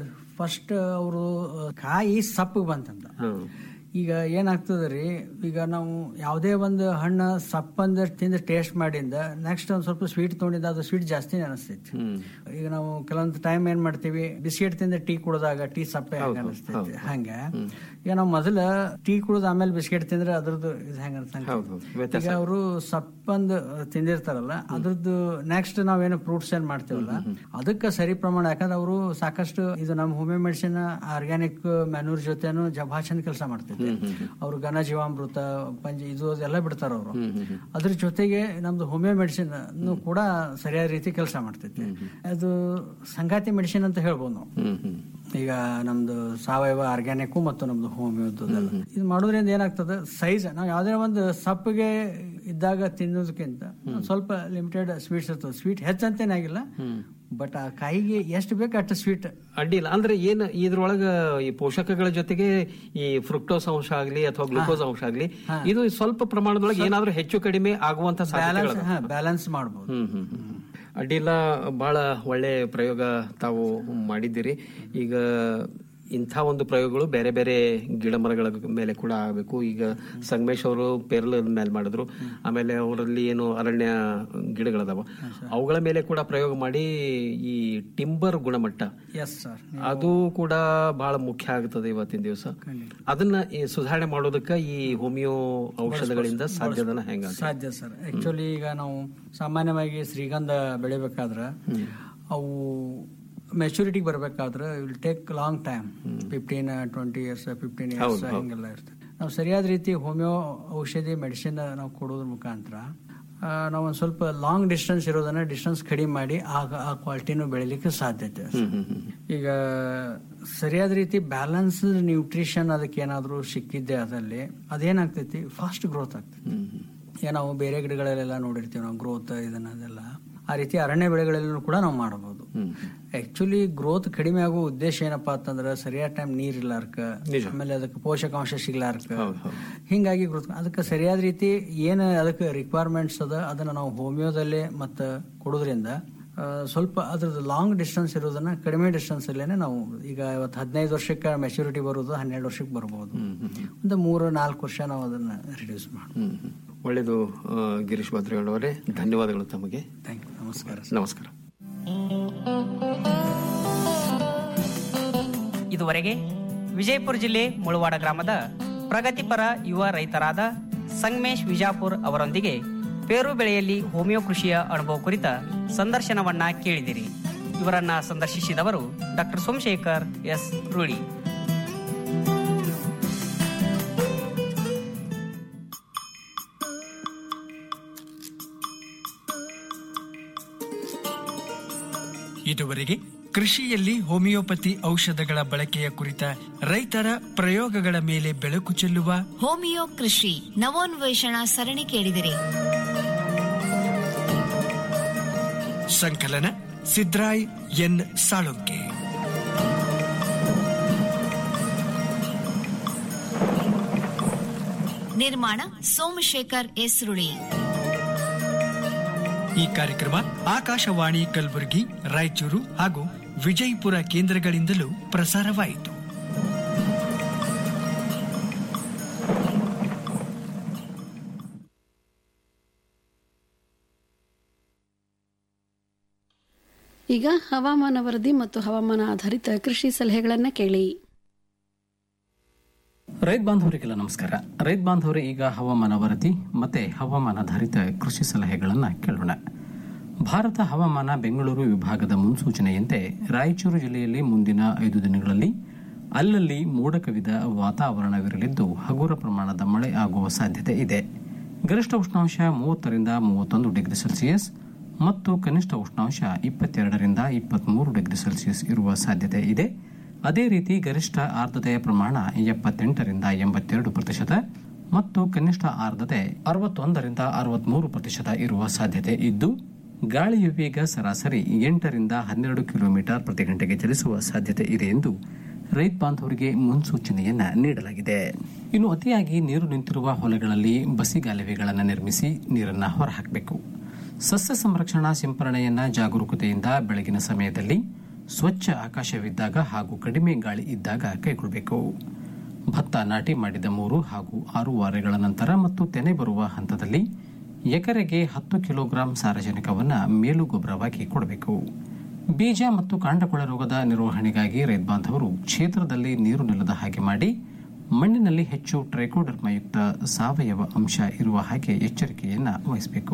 ಫಸ್ಟ್ ಅವರು ಕಾಯಿ ಸಪ್ಪಗೆ ಬಂತಂತ ಹ್ಮ್ ಈಗ ಏನಾಗ್ತದೆ ರೀ ಈಗ ನಾವು ಯಾವುದೇ ಒಂದು ಹಣ್ಣು ಸಪ್ಪಂದ ತಿಂದು ಟೇಸ್ಟ್ ಮಾಡಿಂದ ನೆಕ್ಸ್ಟ್ ಒಂದು ಸ್ವಲ್ಪ ಸ್ವೀಟ್ ತೊಗೊಂಡಿದ್ದ ಅದು ಸ್ವೀಟ್ ಜಾಸ್ತಿನೇ ಅನಿಸ್ತೈತಿ ಈಗ ನಾವು ಕೆಲವೊಂದು ಟೈಮ್ ಏನ್ ಮಾಡ್ತೀವಿ ಬಿಸ್ಕೆಟ್ ತಿಂದ ಟೀ ಕುಡಿದಾಗ ಟೀ ಸಪ್ಪೆ ಹೆಂಗ ಅನಿಸ್ತೈತಿ ಹಂಗ ಈಗ ನಾವು ಮೊದಲ ಟೀ ಕುಡಿದ ಆಮೇಲೆ ಬಿಸ್ಕೆಟ್ ತಿಂದ್ರೆ ಅದ್ರದ್ದು ಇದು ಹೆಂಗ ಅನ್ಸಂಗ ಈಗ ಅವರು ಸಪ್ಪಂದು ತಿಂದಿರ್ತಾರಲ್ಲ ಅದ್ರದ್ದು ನೆಕ್ಸ್ಟ್ ನಾವೇನು ಫ್ರೂಟ್ಸ್ ಏನ್ ಮಾಡ್ತೀವಲ್ಲ ಅದಕ್ಕೆ ಸರಿ ಪ್ರಮಾಣ ಯಾಕಂದ್ರೆ ಅವರು ಸಾಕಷ್ಟು ಇದು ನಮ್ಮ ಹೋಮಿಯೋ ಮೆಡಿಸಿನ್ ಆರ್ಗ್ಯಾನಿಕ್ ಮ್ಯಾನ್ಯೂರ್ ಜೊತೆನು ಜ- ಭಾಳ ಚಂದ ಕೆಲಸ ಮಾಡ್ತೈತಿ ಅವ್ರು ಘನ ಜೀವಾಮೃತ ಪಂಚ ಇದು ಎಲ್ಲ ಬಿಡ್ತಾರ ಅವರು ಅದ್ರ ಜೊತೆಗೆ ನಮ್ದು ಹೋಮಿಯೋ ಮೆಡಿಸಿನ್ ಕೂಡ ಸರಿಯಾದ ರೀತಿ ಕೆಲಸ ಮಾಡ್ತೈತಿ ಅದು ಸಂಗಾತಿ ಮೆಡಿಸಿನ್ ಅಂತ ಹೇಳ್ಬೋದು ನಾವು ಈಗ ನಮ್ದು ಸಾವಯವ ಆರ್ಗ್ಯಾನಿಕ್ ಮತ್ತು ನಮ್ದು ಹೋಮಿಯೋದು ಇದು ಮಾಡೋದ್ರಿಂದ ಏನಾಗ್ತದೆ ಸೈಜ್ ನಾವು ಯಾವ್ದೇ ಒಂದು ಸಪ್ಪಗೆ ಇದ್ದಾಗ ತಿನ್ನೋದಕ್ಕಿಂತ ಒಂದ್ ಸ್ವಲ್ಪ ಲಿಮಿಟೆಡ್ ಸ್ವೀಟ್ಸ್ ಇರ್ತದೆ ಸ್ವೀಟ್ ಹೆಚ್ಚಂತೇನಾಗಿಲ್ಲ ಬಟ್ ಆ ಕಾಯಿಗೆ ಎಷ್ಟು ಬೇಕು ಅಷ್ಟು ಸ್ವೀಟ್ ಅಡ್ಡಿಲ್ಲ ಅಂದ್ರೆ ಏನು ಇದ್ರೊಳಗ ಈ ಪೋಷಕಗಳ ಜೊತೆಗೆ ಈ ಫ್ರುಕ್ಟೋಸ್ ಅಂಶ ಆಗ್ಲಿ ಅಥವಾ ಗ್ಲೂಕೋಸ್ ಅಂಶ ಆಗ್ಲಿ ಇದು ಸ್ವಲ್ಪ ಪ್ರಮಾಣದೊಳಗೆ ಏನಾದ್ರೂ ಹೆಚ್ಚು ಕಡಿಮೆ ಆಗುವಂತ ಬ್ಯಾಲೆನ್ಸ್ ಬ್ಯಾಲೆನ್ಸ್ ಮಾಡ್ಬೋದು ಹ್ಮ್ ಹ್ಮ್ ಹ್ಮ್. ಅಡ್ಡಿಲ್ಲ ಬಹಳ ಒಳ್ಳೆ ಪ್ರಯೋಗ ತಾವು ಮಾಡಿದ್ದೀರಿ ಈಗ ಇಂಥ ಒಂದು ಪ್ರಯೋಗಗಳು ಬೇರೆ ಬೇರೆ ಗಿಡ ಮರಗಳ ಮೇಲೆ ಕೂಡ ಆಗಬೇಕು ಈಗ ಸಂಗಮೇಶ್ ಅವರು ಪೇರಲ ಮೇಲೆ ಮಾಡಿದ್ರು ಆಮೇಲೆ ಅವರಲ್ಲಿ ಏನು ಅರಣ್ಯ ಗಿಡಗಳದಾವ ಅವುಗಳ ಮೇಲೆ ಕೂಡ ಪ್ರಯೋಗ ಮಾಡಿ ಈ ಟಿಂಬರ್ ಗುಣಮಟ್ಟ ಎಸ್ ಸರ್ ಅದು ಕೂಡ ಬಹಳ ಮುಖ್ಯ ಆಗ್ತದೆ ಇವತ್ತಿನ ದಿವಸ ಅದನ್ನ ಈ ಸುಧಾರಣೆ ಮಾಡೋದಕ್ಕ ಈ ಹೋಮಿಯೋ ಔಷಧಗಳಿಂದ ಸಾಧ್ಯದನ ಹೆಂಗ ಸಾಧ್ಯ ಸರ್ ಆಕ್ಚುಲಿ ಈಗ ನಾವು ಸಾಮಾನ್ಯವಾಗಿ ಶ್ರೀಗಂಧ ಬೆಳಿಬೇಕಾದ್ರೆ ಅವು ಮೆಚುರಿಟಿಗೆ ಬರ್ಬೇಕಾದ್ರೆ will take long time fifteen twenty years fifteen years ಹಿಂಗೆಲ್ಲ ಇರ್ತದೆ ನಾವು ಸರಿಯಾದ ರೀತಿ ಹೋಮಿಯೋ ಔಷಧಿ ಮೆಡಿಸಿನ್ ನಾವು ಕೊಡೋದ್ರ ಮುಖಾಂತರ ಆ, ನಾವು ಒಂದು ಸ್ವಲ್ಪ ಲಾಂಗ್ ಡಿಸ್ಟೆನ್ಸ್ ಇರೋದನ್ನ ಡಿಸ್ಟೆನ್ಸ್ ಕಡಿಮೆ ಮಾಡಿ ಆಗ ಆ ಕ್ವಾಲಿಟಿನೂ ಬೆಳಿಲಿಕ್ಕೆ ಸಾಧ್ಯತೆ ಇದೆ. ಈಗ ಸರಿಯಾದ ರೀತಿ ಬ್ಯಾಲೆನ್ಸ್ ನ್ಯೂಟ್ರಿಷನ್ ಅದಕ್ಕೆ ಏನಾದರೂ ಸಿಕ್ಕಿದ್ದೆ ಅದಲ್ಲಿ ಅದೇನಾಗ್ತೈತಿ ಫಾಸ್ಟ್ ಗ್ರೋತ್ ಆಗ್ತೈತಿ ಈಗ ನಾವು ಬೇರೆ ಗಿಡಗಳಲ್ಲೆಲ್ಲ ನೋಡಿರ್ತೀವಿ ನಾವು ಗ್ರೋತ್ ಇದನ್ನ ಅದೆಲ್ಲ ಆ ರೀತಿ ಅರಣ್ಯ ಬೆಳೆಗಳಲ್ಲೂ ಕೂಡ ನಾವು ಮಾಡಬಹುದು ಆಕ್ಚುಲಿ ಗ್ರೋತ್ ಕಡಿಮೆ ಆಗೋ ಉದ್ದೇಶ ಏನಪ್ಪಾ ಅಂತಂದ್ರೆ ಸರಿಯಾದ ಟೈಮ್ ನೀರ್ ಇರ್ಲಾರ್ಕ ಆಮೇಲೆ ಅದಕ್ಕೆ ಪೋಷಕಾಂಶ ಸಿಗ್ಲಾರ್ಕ ಹಿಂಗಾಗಿ ಗ್ರೋತ್ ಅದಕ್ಕೆ ಸರಿಯಾದ ರೀತಿ ಏನು ಅದಕ್ಕೆ ರಿಕ್ವೈರ್ಮೆಂಟ್ಸ್ ಅದ ಅದನ್ನ ನಾವು ಹೋಮಿಯೋದಲ್ಲೇ ಮತ್ತೆ ಕೊಡೋದ್ರಿಂದ ಆ, ಸ್ವಲ್ಪ ಅದ್ರದ್ದು ಲಾಂಗ್ ಡಿಸ್ಟೆನ್ಸ್ ಇರೋದನ್ನ ಕಡಿಮೆ ಡಿಸ್ಟೆನ್ಸ್ ಅಲ್ಲೇನೆ ನಾವು ಈಗ ಇವತ್ತು ಹದಿನೈದು ವರ್ಷಕ್ಕೆ ಮೆಚುರಿಟಿ ಬರೋದು ಹನ್ನೆರಡು ವರ್ಷಕ್ಕೆ ಬರ್ಬೋದು ಒಂದು ಮೂರು ನಾಲ್ಕು ವರ್ಷ ನಾವು ಅದನ್ನ ರಿಡ್ಯೂಸ್ ಮಾಡ್ಬೋದು ಹ್ಮ್ ಹ್ಮ್. ಒಳ್ಳೇದು ಆ, ಗಿರೀಶ್ ಭದ್ರೇಗೌಡವರೇ ಧನ್ಯವಾದಗಳು ತಮಗೆ ಥ್ಯಾಂಕ್ ಯು ನಮಸ್ಕಾರ ನಮಸ್ಕಾರ ಇದುವರೆಗೆ ವಿಜಯಪುರ ಜಿಲ್ಲೆ ಮುಳವಾಡ ಗ್ರಾಮದ ಪ್ರಗತಿಪರ ಯುವ ರೈತರಾದ ಸಂಗಮೇಶ್ ವಿಜಾಪುರ್ ಅವರೊಂದಿಗೆ ಪೇರು ಬೆಳೆಯಲ್ಲಿ ಹೋಮಿಯೋ ಕೃಷಿಯ ಅನುಭವ ಕುರಿತ ಸಂದರ್ಶನವನ್ನ ಕೇಳಿದಿರಿ ಇವರನ್ನ ಸಂದರ್ಶಿಸಿದವರು ಡಾಕ್ಟರ್ ಸೋಮಶೇಖರ್ ಎಸ್ ರೂಢಿ ಇದುವರೆಗೆ ಕೃಷಿಯಲ್ಲಿ ಹೋಮಿಯೋಪತಿ ಔಷಧಗಳ ಬಳಕೆಯ ಕುರಿತ ರೈತರ ಪ್ರಯೋಗಗಳ ಮೇಲೆ ಬೆಳಕು ಚೆಲ್ಲುವ ಹೋಮಿಯೋ ಕೃಷಿ ನವೋನ್ವೇಷಣಾ ಸರಣಿ ಕೇಳಿದಿರಿ ಸಂಕಲನ ಸಿದ್ರಾಯ್ ಎನ್ ಸಾಳುಂಕೆ ನಿರ್ಮಾಣ ಸೋಮಶೇಖರ್ ಎಸ್ ರುಳಿ ಈ ಕಾರ್ಯಕ್ರಮ ಆಕಾಶವಾಣಿ ಕಲಬುರಗಿ ರಾಯಚೂರು ಹಾಗೂ ವಿಜಯಪುರ ಕೇಂದ್ರಗಳಿಂದಲೂ ಪ್ರಸಾರವಾಯಿತು ಈಗ ಹವಾಮಾನ ವರದಿ ಮತ್ತು ಹವಾಮಾನ ಆಧಾರಿತ ಕೃಷಿ ಸಲಹೆಗಳನ್ನು ಕೇಳಿ ರೈತ ಬಾಂಧವರಿಗೆಲ್ಲ ನಮಸ್ಕಾರ ರೈತ ಬಾಂಧವರೇ ಈಗ ಹವಾಮಾನ ವರದಿ ಮತ್ತೆ ಹವಾಮಾನಾಧಾರಿತ ಕೃಷಿ ಸಲಹೆಗಳನ್ನು ಕೇಳೋಣ ಭಾರತ ಹವಾಮಾನ ಬೆಂಗಳೂರು ವಿಭಾಗದ ಮುನ್ಸೂಚನೆಯಂತೆ ರಾಯಚೂರು ಜಿಲ್ಲೆಯಲ್ಲಿ ಮುಂದಿನ ಐದು ದಿನಗಳಲ್ಲಿ ಅಲ್ಲಲ್ಲಿ ಮೋಡ ಕವಿದ ವಾತಾವರಣವಿರಲಿದ್ದು ಹಗುರ ಪ್ರಮಾಣದ ಮಳೆ ಆಗುವ ಸಾಧ್ಯತೆ ಇದೆ ಗರಿಷ್ಠ ಉಷ್ಣಾಂಶ ಮೂವತ್ತರಿಂದ ಮೂವತ್ತೊಂದು ಡಿಗ್ರಿ ಸೆಲ್ಸಿಯಸ್ ಮತ್ತು ಕನಿಷ್ಠ ಉಷ್ಣಾಂಶ ಇಪ್ಪತ್ತೆರಡರಿಂದ ಇಪ್ಪತ್ತ್ಮೂರು ಡಿಗ್ರಿ ಸೆಲ್ಸಿಯಸ್ ಇರುವ ಸಾಧ್ಯತೆ ಇದೆ ಅದೇ ರೀತಿ ಗರಿಷ್ಠ ಆರ್ದ್ರತೆಯ ಪ್ರಮಾಣ ಎಪ್ಪತ್ತೆಂಟರಿಂದ ಎಂಬತ್ತೆರಡು ಪ್ರತಿಶತ ಮತ್ತು ಕನಿಷ್ಠ ಆರ್ದ್ರತೆ ಅರವತ್ತೊಂದರಿಂದ ಅರವತ್ಮೂರು ಪ್ರತಿಶತ ಇರುವ ಸಾಧ್ಯತೆ ಇದ್ದು ಗಾಳಿಯ ವೇಗ ಸರಾಸರಿ ಎಂಟರಿಂದ ಹನ್ನೆರಡು ಕಿಲೋಮೀಟರ್ ಪ್ರತಿ ಗಂಟೆಗೆ ಚಲಿಸುವ ಸಾಧ್ಯತೆ ಇದೆ ಎಂದು ರೈತ ಬಾಂಧವರಿಗೆ ಮುನ್ಸೂಚನೆಯನ್ನ ನೀಡಲಾಗಿದೆ ಇನ್ನು ಅತಿಯಾಗಿ ನೀರು ನಿಂತಿರುವ ಹೊಲಗಳಲ್ಲಿ ಬಸಿಗಾಲುವೆಗಳನ್ನು ನಿರ್ಮಿಸಿ ನೀರನ್ನು ಹೊರಹಾಕಬೇಕು ಸಸ್ಯ ಸಂರಕ್ಷಣಾ ಸಿಂಪರಣೆಯನ್ನ ಜಾಗರೂಕತೆಯಿಂದ ಬೆಳಗಿನ ಸಮಯದಲ್ಲಿ ಸ್ವಚ್ಛ ಆಕಾಶವಿದ್ದಾಗ ಹಾಗೂ ಕಡಿಮೆ ಗಾಳಿ ಇದ್ದಾಗ ಕೈಗೊಳ್ಳಬೇಕು ಭತ್ತ ನಾಟಿ ಮಾಡಿದ ಮೂರು ಹಾಗೂ ಆರು ವಾರಗಳ ನಂತರ ಮತ್ತು ತೆನೆ ಬರುವ ಹಂತದಲ್ಲಿ ಎಕರೆಗೆ ಹತ್ತು ಕಿಲೋಗ್ರಾಂ ಸಾರಜನಕವನ್ನು ಮೇಲು ಗೊಬ್ಬರವಾಗಿ ಕೊಡಬೇಕು ಬೀಜ ಮತ್ತು ಕಾಂಡಕೊಳ ರೋಗದ ನಿರ್ವಹಣೆಗಾಗಿ ರೈತ ಬಾಂಧವರು ಕ್ಷೇತ್ರದಲ್ಲಿ ನೀರು ನಿಲ್ಲದ ಹಾಗೆ ಮಾಡಿ ಮಣ್ಣಿನಲ್ಲಿ ಹೆಚ್ಚು ಟ್ರೈಕೋಡರ್ಮಯುಕ್ತ ಸಾವಯವ ಅಂಶ ಇರುವ ಹಾಗೆ ಎಚ್ಚರಿಕೆಯನ್ನ ವಹಿಸಬೇಕು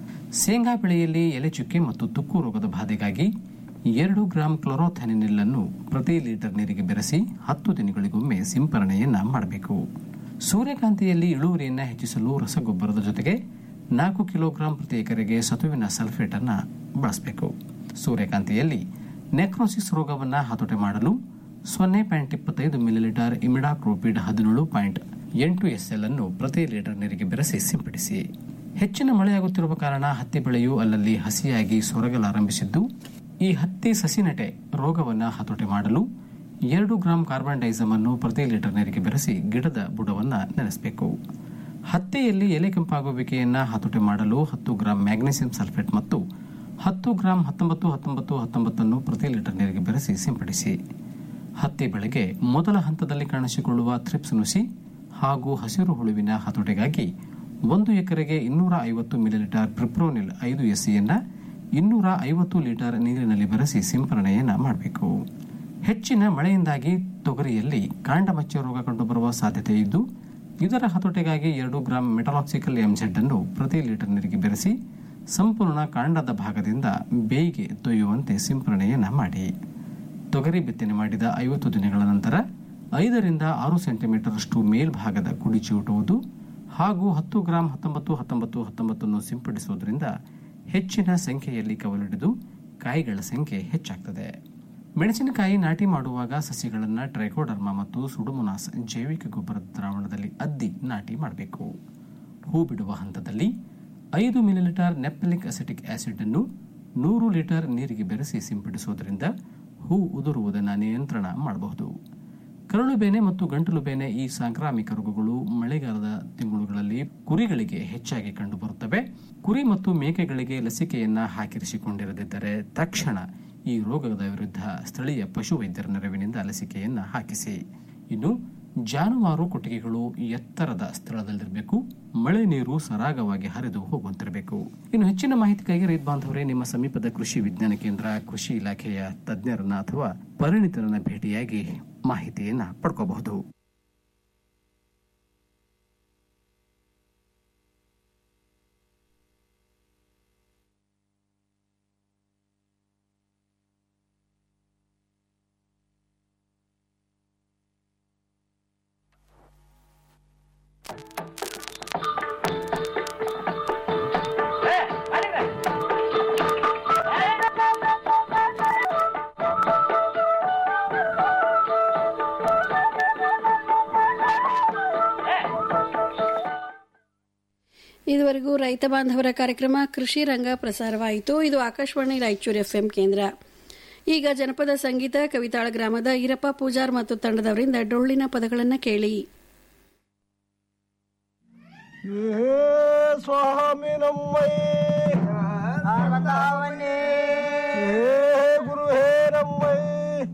ಶೇಂಗಾ ಬೆಳೆಯಲ್ಲಿ ಎಲೆ ಚುಕ್ಕೆ ಮತ್ತು ತುಕ್ಕು ರೋಗದ ಬಾಧೆಗಾಗಿ ಎರಡು ಗ್ರಾಂ ಕ್ಲೋರೋಥೆನಿನಿಲ್ ಅನ್ನು ಪ್ರತಿ ಲೀಟರ್ ನೀರಿಗೆ ಬೆರೆಸಿ ಹತ್ತು ದಿನಗಳಿಗೊಮ್ಮೆ ಸಿಂಪರಣೆಯನ್ನ ಮಾಡಬೇಕು ಸೂರ್ಯಕಾಂತಿಯಲ್ಲಿ ಇಳುವರಿಯನ್ನ ಹೆಚ್ಚಿಸಲು ರಸಗೊಬ್ಬರದ ಜೊತೆಗೆ ನಾಲ್ಕು ಕಿಲೋಗ್ರಾಂ ಪ್ರತಿ ಎಕರೆಗೆ ಸತುವಿನ ಸಲ್ಫೇಟ್ ಅನ್ನ ಬಳಸಬೇಕು ಸೂರ್ಯಕಾಂತಿಯಲ್ಲಿ ನೆಕ್ರೋಸಿಸ್ ರೋಗವನ್ನು ಹತೋಟಿ ಮಾಡಲು ಸೊನ್ನೆ ಪಾಯಿಂಟ್ ಇಪ್ಪತ್ತೈದು ಮಿಲಿಲೀಟರ್ ಇಮಿಡಾಕ್ರೋಪಿಡ್ ಹದಿನೇಳು ಪಾಯಿಂಟ್ ಎಂಟು ಎಸ್ಎಲ್ ಅನ್ನು ಪ್ರತಿ ಲೀಟರ್ ನೀರಿಗೆ ಬೆರೆಸಿ ಸಿಂಪಡಿಸಿ ಹೆಚ್ಚಿನ ಮಳೆಯಾಗುತ್ತಿರುವ ಕಾರಣ ಹತ್ತಿ ಬೆಳೆಯು ಅಲ್ಲಲ್ಲಿ ಹಸಿಯಾಗಿ ಸೊರಗಲಾರಂಭಿಸಿದ್ದು ಈ ಹತ್ತಿ ಸಸಿನಟೆ ರೋಗವನ್ನು ಹತೋಟಿ ಮಾಡಲು ಎರಡು ಗ್ರಾಂ ಕಾರ್ಬನ್ ಡೈಸಮ್ ಅನ್ನು ಪ್ರತಿ ಲೀಟರ್ ನೀರಿಗೆ ಬೆರೆಸಿ ಗಿಡದ ಬುಡವನ್ನು ನೆನೆಸಬೇಕು ಹತ್ತಿಯಲ್ಲಿ ಎಲೆ ಕೆಂಪಾಗುವಿಕೆಯನ್ನ ಹತೋಟಿ ಮಾಡಲು ಹತ್ತು ಗ್ರಾಂ ಮ್ಯಾಗ್ನೆಸಿಯಂ ಸಲ್ಫೇಟ್ ಮತ್ತು ಹತ್ತು ಗ್ರಾಂ ಹತ್ತೊಂಬತ್ತು ಹತ್ತೊಂಬತ್ತು ಹತ್ತೊಂಬತ್ತನ್ನು ಪ್ರತಿ ಲೀಟರ್ ನೀರಿಗೆ ಬೆರೆಸಿ ಸಿಂಪಡಿಸಿ ಹತ್ತಿ ಬೆಳೆಗೆ ಮೊದಲ ಹಂತದಲ್ಲಿ ಕಾಣಿಸಿಕೊಳ್ಳುವ ಥ್ರಿಪ್ಸ್ ನುಸಿ ಹಾಗೂ ಹಸಿರು ಹುಳುವಿನ ಹತೋಟಿಗಾಗಿ ಒಂದು ಎಕರೆಗೆ ಇನ್ನೂರ ಐವತ್ತು ಮಿಲಿಲೀಟರ್ ಪ್ರಿಪ್ರೋನಿಲ್ ಐದು ಎಸ್ಸಿಯನ್ನ ಇನ್ನೂರ ಐವತ್ತು ಲೀಟರ್ ನೀರಿನಲ್ಲಿ ಬೆರೆಸಿ ಸಿಂಪರಣೆಯನ್ನ ಮಾಡಬೇಕು ಹೆಚ್ಚಿನ ಮಳೆಯಿಂದಾಗಿ ತೊಗರಿಯಲ್ಲಿ ಕಾಂಡಮಚ್ಚ ರೋಗ ಕಂಡುಬರುವ ಸಾಧ್ಯತೆ ಇದ್ದು ಇದರ ಹತೋಟಿಗಾಗಿ ಎರಡು ಗ್ರಾಂ ಮೆಟಲಾಕ್ಸಿಕಲ್ ಎಂಜೆಡ್ ಅನ್ನು ಪ್ರತಿ ಲೀಟರ್ ನೀರಿಗೆ ಬೆರೆಸಿ ಸಂಪೂರ್ಣ ಕಾಂಡದ ಭಾಗದಿಂದ ಬೇಯಿಗೆ ತೊಯ್ಯುವಂತೆ ಸಿಂಪರಣೆಯನ್ನ ಮಾಡಿ ತೊಗರಿ ಬಿತ್ತನೆ ಮಾಡಿದ ಐವತ್ತು ದಿನಗಳ ನಂತರ ಐದರಿಂದ ಆರು ಸೆಂಟಿಮೀಟರ್ ಅಷ್ಟು ಮೇಲ್ಭಾಗದ ಕುಡಿ ಚಿವುಟುವುದು ಹಾಗೂ ಹತ್ತು ಗ್ರಾಂ ಹತ್ತೊಂಬತ್ತು ಹತ್ತೊಂಬತ್ತು ಹತ್ತೊಂಬತ್ತನ್ನು ಸಿಂಪಡಿಸುವುದರಿಂದ ಹೆಚ್ಚಿನ ಸಂಖ್ಯೆಯಲ್ಲಿ ಕವಲಿಡಿದು ಕಾಯಿಗಳ ಸಂಖ್ಯೆ ಹೆಚ್ಚಾಗ್ತದೆ ಮೆಣಸಿನಕಾಯಿ ನಾಟಿ ಮಾಡುವಾಗ ಸಸಿಗಳನ್ನು ಟ್ರೈಕೋಡರ್ಮಾ ಮತ್ತು ಸುಡುಮುನಾಸ್ ಜೈವಿಕ ಗೊಬ್ಬರದ ದ್ರಾವಣದಲ್ಲಿ ಅದ್ದಿ ನಾಟಿ ಮಾಡಬೇಕು ಹೂ ಬಿಡುವ ಹಂತದಲ್ಲಿ ಐದು ಮಿಲಿಲೀಟರ್ ನೆಪ್ತಲಿಕ್ ಅಸಿಟಿಕ್ ಆಸಿಡ್ ಅನ್ನು ನೂರು ಲೀಟರ್ ನೀರಿಗೆ ಬೆರೆಸಿ ಸಿಂಪಡಿಸುವುದರಿಂದ ಹೂ ಉದುರುವುದನ್ನು ನಿಯಂತ್ರಣ ಮಾಡಬಹುದು ಕರಳು ಬೇನೆ ಮತ್ತು ಗಂಟಲು ಬೇನೆ ಈ ಸಾಂಕ್ರಾಮಿಕ ರೋಗಗಳು ಮಳೆಗಾಲದ ತಿಂಗಳುಗಳಲ್ಲಿ ಕುರಿಗಳಿಗೆ ಹೆಚ್ಚಾಗಿ ಕಂಡುಬರುತ್ತವೆ ಕುರಿ ಮತ್ತು ಮೇಕೆಗಳಿಗೆ ಲಸಿಕೆಯನ್ನ ಹಾಕಿರಿಸಿಕೊಂಡಿರದಿದ್ದರೆ ತಕ್ಷಣ ಈ ರೋಗದ ವಿರುದ್ಧ ಸ್ಥಳೀಯ ಪಶುವೈದ್ಯರ ನೆರವಿನಿಂದ ಲಸಿಕೆಯನ್ನ ಹಾಕಿಸಿ ಇನ್ನು ಜಾನುವಾರು ಕೊಟ್ಟಿಗೆಗಳು ಎತ್ತರದ ಸ್ಥಳದಲ್ಲಿರಬೇಕು ಮಳೆ ನೀರು ಸರಾಗವಾಗಿ ಹರಿದು ಹೋಗುವಂತಿರಬೇಕು ಇನ್ನು ಹೆಚ್ಚಿನ ಮಾಹಿತಿಗಾಗಿ ರೈತ ಬಾಂಧವರೇ ನಿಮ್ಮ ಸಮೀಪದ ಕೃಷಿ ವಿಜ್ಞಾನ ಕೇಂದ್ರ ಕೃಷಿ ಇಲಾಖೆಯ ತಜ್ಞರನ್ನ ಅಥವಾ ಪರಿಣಿತರನ್ನ ಭೇಟಿಯಾಗಿ ಮಾಹಿತಿಯನ್ನ ಪಡ್ಕೋಬಹುದು ಇದುವರೆಗೂ ರೈತ ಬಾಂಧವರ ಕಾರ್ಯಕ್ರಮ ಕೃಷಿ ರಂಗ ಪ್ರಸಾರವಾಯಿತು ಇದು ಆಕಾಶವಾಣಿ ರಾಯಚೂರು ಎಫ್ಎಂ ಕೇಂದ್ರ ಈಗ ಜನಪದ ಸಂಗೀತ ಕವಿತಾಳ ಗ್ರಾಮದ ಈರಪ್ಪ ಪೂಜಾರ್ ಮತ್ತು ತಂಡದವರಿಂದ ಡೊಳ್ಳಿನ ಪದಗಳನ್ನು ಕೇಳಿ ಏ ಸ್ವಾಮಿ ನಮ್ಮಯ್ಯ ಏ ಗುರು ಹೇ ನಮ್ಮಯ್ಯ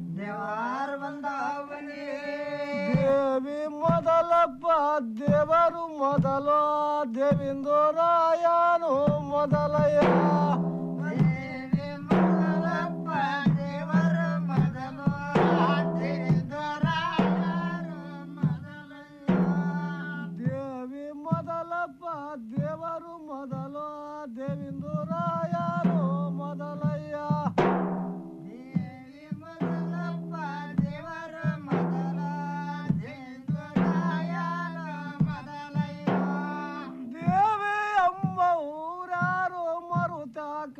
ದೇವಿ ಮೊದಲಪ್ಪ ದೇವರು ಮೊದಲು ದೇವಿಂದೋರಾಯನು ಮೊದಲಯ್ಯ ದೇವಿ ಮೊದಲಪ್ಪ ದೇವರು ಮೊದಲು ದೇವಿಂದೋರಾಯನು ಮೊದಲಯ್ಯ ದೇವಿ ಅಮ್ಮ ಊರಾರು ಮರುತ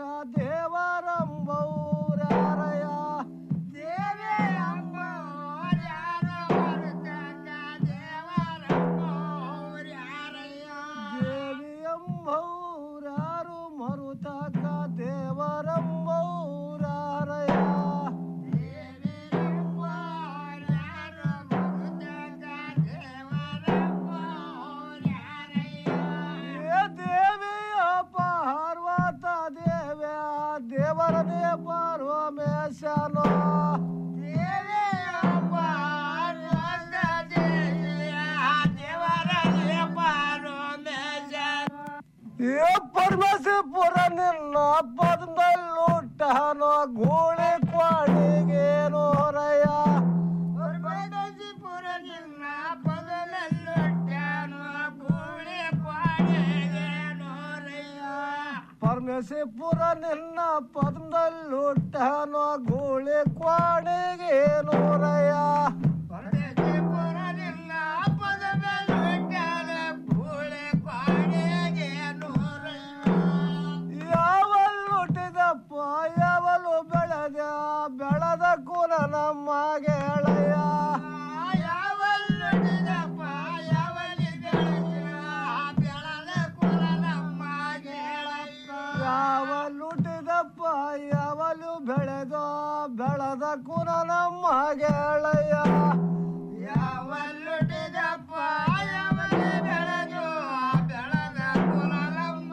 ಮೇಶನೋ ಏ ಪರಮೇಶ್ವರ ನಿನ್ನ ಪದದಲ್ಲುಟ್ಟನೋ ಗೋಳಿ ಕ್ವಾಡಿಗೆ ನೋರಯ್ಯ ಪರಮೇಶ್ವರ ನಿನ್ನ ಪದದಲ್ಲುಟ್ಟನೋ ಗೋಳಿ ಕ್ವಾಡಿಗೆ ನೋರಯ್ಯ ಪರಮೇಶ್ವರ ನಿನ್ನ ಪದದಲ್ಲುಟ್ಟನೋ ಗೋಳಿ ಕ್ವಾಡಿಗೆ ನೋರಯ್ಯ ಪರಮೇಶ್ವರ ನಿನ್ನ ಪದದಲ್ಲುಟ್ಟನೋ ಗೋಳಿ ಕ್ವಾಡಿಗೆ ಯಾವಲ್ ಹುಟ್ಟಿದಪ್ಪ ಯಾವಲು ಬೆಳೆದ ಬೆಳೆದ ಕುಲ ನಮ್ಮ ಗೆಳೆಯ ಯಾವಲ್ ಹುಟ್ಟಿದಪ್ಪ ಯಾವಲಿ ಬೆಳೆದ ಕುಲ ನಮ್ಮ ಗೆಳೆಯ ಯಾವಲ್ ಹುಟ್ಟಿದಪ್ಪ ಯಾವಲು ಬೆಳೆದ ಬೆಳೆದ ಕುಲ ನಮ್ಮ ಗೆಳೆಯ ಯಾವಲ್ ಹುಟ್ಟಿದಪ್ಪ ಯಾವಲಿ ಬೆಳೆದು ಬೆಳೆದ ಕುಲ ನಮ್ಮ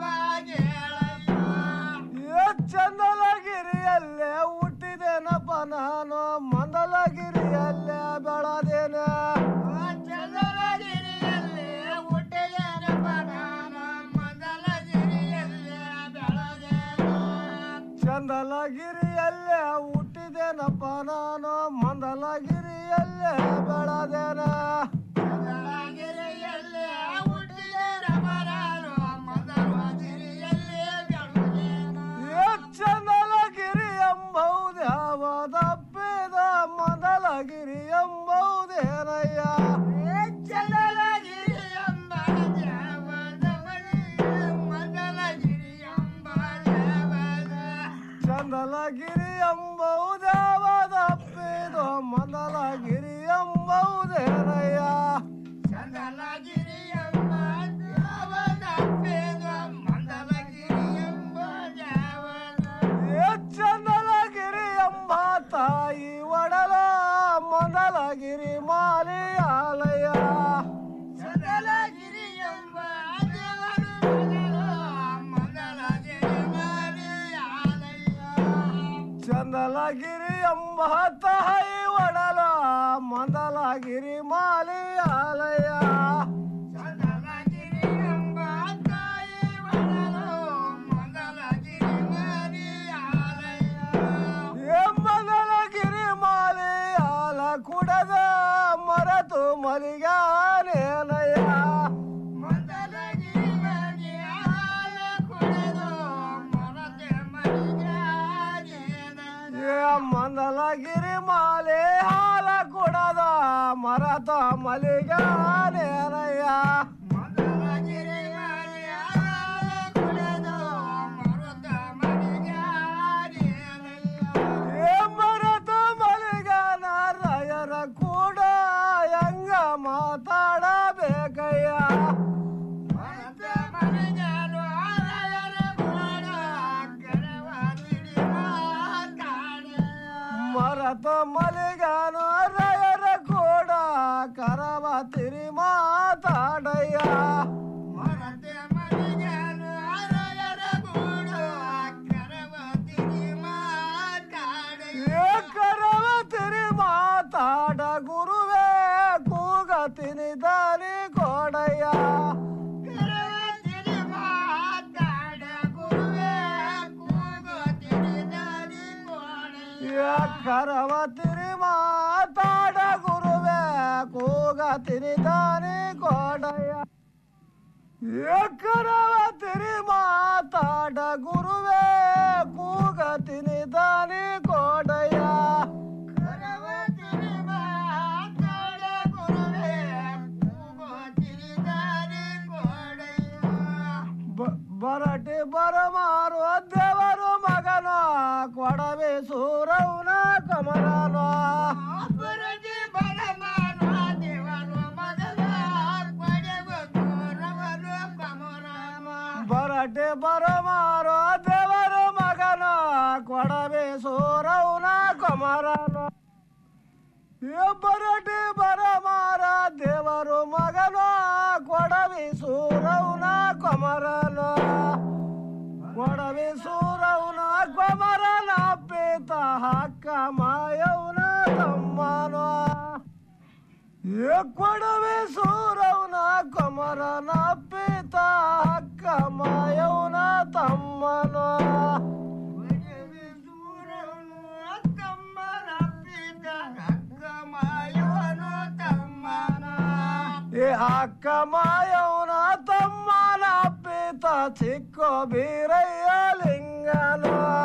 ಚಂದಲಗಿರಿಯಲ್ಲೇ ಹುಟ್ಟಿದೇನಪ್ಪ ನಾನು ಮಂದಲಗಿರಿಯಲ್ಲೇ ಬೆಳದೇನೆ ಚಂದಲಗಿರಿಯಲ್ಲೇ ಹುಟ್ಟಿದೇನಪ್ಪ ನಾನು ಮಂದಲಗಿರಿಯಲ್ಲೇ ಬೆಳದೇನೆ ಚಂದಲಗಿರಿಯಲ್ಲೇ ಹುಟ್ಟಿದೇನಪ್ಪ ನಾನು ಮಂದಲಗಿರಿಯಲ್ಲೇ ಬೆಳದೇನೆ ಚಂದಲಗಿರಿಯಲ್ಲೇ ಹುಟ್ಟಿದೇನಪ್ಪ ನಾನು ಮಂದಲಗಿರಿಯಲ್ಲೇ ಚಂದಲಗಿರಿ ಎಂಬುದು ಯಾವದಪ್ಪಿದ ಮಂದಲಗಿರಿ ಎಂಬುದೇನಯ್ಯ ಚಂದಲಗಿರಿ ಎಂಬ ಮಂದಲಗಿರಿ ಎಂಬ ಚಂದಲಗಿರಿ ಎಂಬುದು ಯಾವದಪ್ಪಿದ ಮಂದಲಗಿರಿ ಎಂಬುದೇನಯ್ಯ ಚಂದಲಗಿರಿ ಎಂಬ ಯಾವದಪ್ಪಿದ ಮಂದಲಗಿರಿ ಎಂಬ ಚಂದಲಗಿರಿ ಎಂಬ ತಾಯಿ ಒಡಲ ಮಂದಲಗಿರಿ ಮಾಲಿಯಾಲಯ ಚಂದಲಗಿರಿ ಎಂಬ ಚಂದಲಗಿರಿ ಎಂಬ ತಾಯಿ ಒಡಲ ಮಂದಲಗಿರಿ ಮಾಲಿಯಾಲಯ ಚಂದಲಗಿರಿ ಎಂಬ ತಾಯಿ ಒಡಲ ಮಂದಲಗಿರಿ ಎಂಬದಲಗಿರಿ ಮಾಲೆ ಆಲ ಕುಡದ ಮರತು ಮಲಿಗಾನೇನಯ ಮಂದಲಗಿರಿ ಮಾಲೆ ಹಾಲ ಕುಡದ ಮರತ ಮಲಿಗಾನೇನಯ್ಯ ಮಂದಲಗಿರಿ ಮಾಲೆ ಹಾಲ ಕುಡದ ಮರತ ಮರತ ಮಲಿಗಾನ ರಾಯರ ಕೂಡ ಹೆಂಗ ಮಾತಾಡಬೇಕಯ್ಯ ಮರತ ಮಲಿಗಾನ ರಾಯರ ಕೂಡ ಕರವ ತಿರಿ ಮಾತಾಡಯ್ಯ ಮರತೆ ಮಲಿಗಾನ ರಾಯರ ಕೂಡ ಕರವ ತಿರಿ ಮಾತಾಡ ಗುರುವೇ ಕೂಗತಿನಿ ದಾನಿ ಕೊಡಯ್ಯ ಕರವ ತಿರಿ ಮಾತಾಡ ಗುರುವೇ ಕೂಗತಿನಿ ದಾನಿ ಕೊಡಯ್ಯ ಕರವ ತಿರಿ ಮಾತಾಡ ಗುರುವೇ ಕೂಗತಿನಿ ದಾನಿ ಕೊಡಯ್ಯ ಬರಟಿ ಬರಮಾರು ದೇವರು ಮಗನ ಕೊಡವೆ ಸೂರವನ ಕಮರನ ಬರಟಿ ಬರಮಾರು ದೇವರು ಮಗನ ಕೊಡವೆ ಸೂರವನ ಕಮರನ ಬರಟಿ ಬರಮಾರು ದೇವರು ಮಗನ ಕೊಡವೆ ಸೂರವನ ಕಮರನ ಬರಟಿ ಬರಮಾರ ದೇವರು ಮಗನ ಕೊಡವಿ ಸೂರವನ ಕೊಮರನ ಕೊಡವಿ ಸೂರವನ ಕೊಮರನ ಪೀತ ಹಕ್ಕ ಮಾಯವನ ತಮ್ಮನೋ ಏ ಕೊಡವೆ ಸೂರವನ ಕೊಮರನ ಪಿತ ಹಕ್ಕ ಮಾಯವನ ತಮ್ಮನೋ ಏ ಅಕ್ಕ ಮಾಯವನ ತಮ್ಮನ ಪಿತ ಚಿಕ್ಕ ಬೀರಯ್ಯ ಲಿಂಗನೋ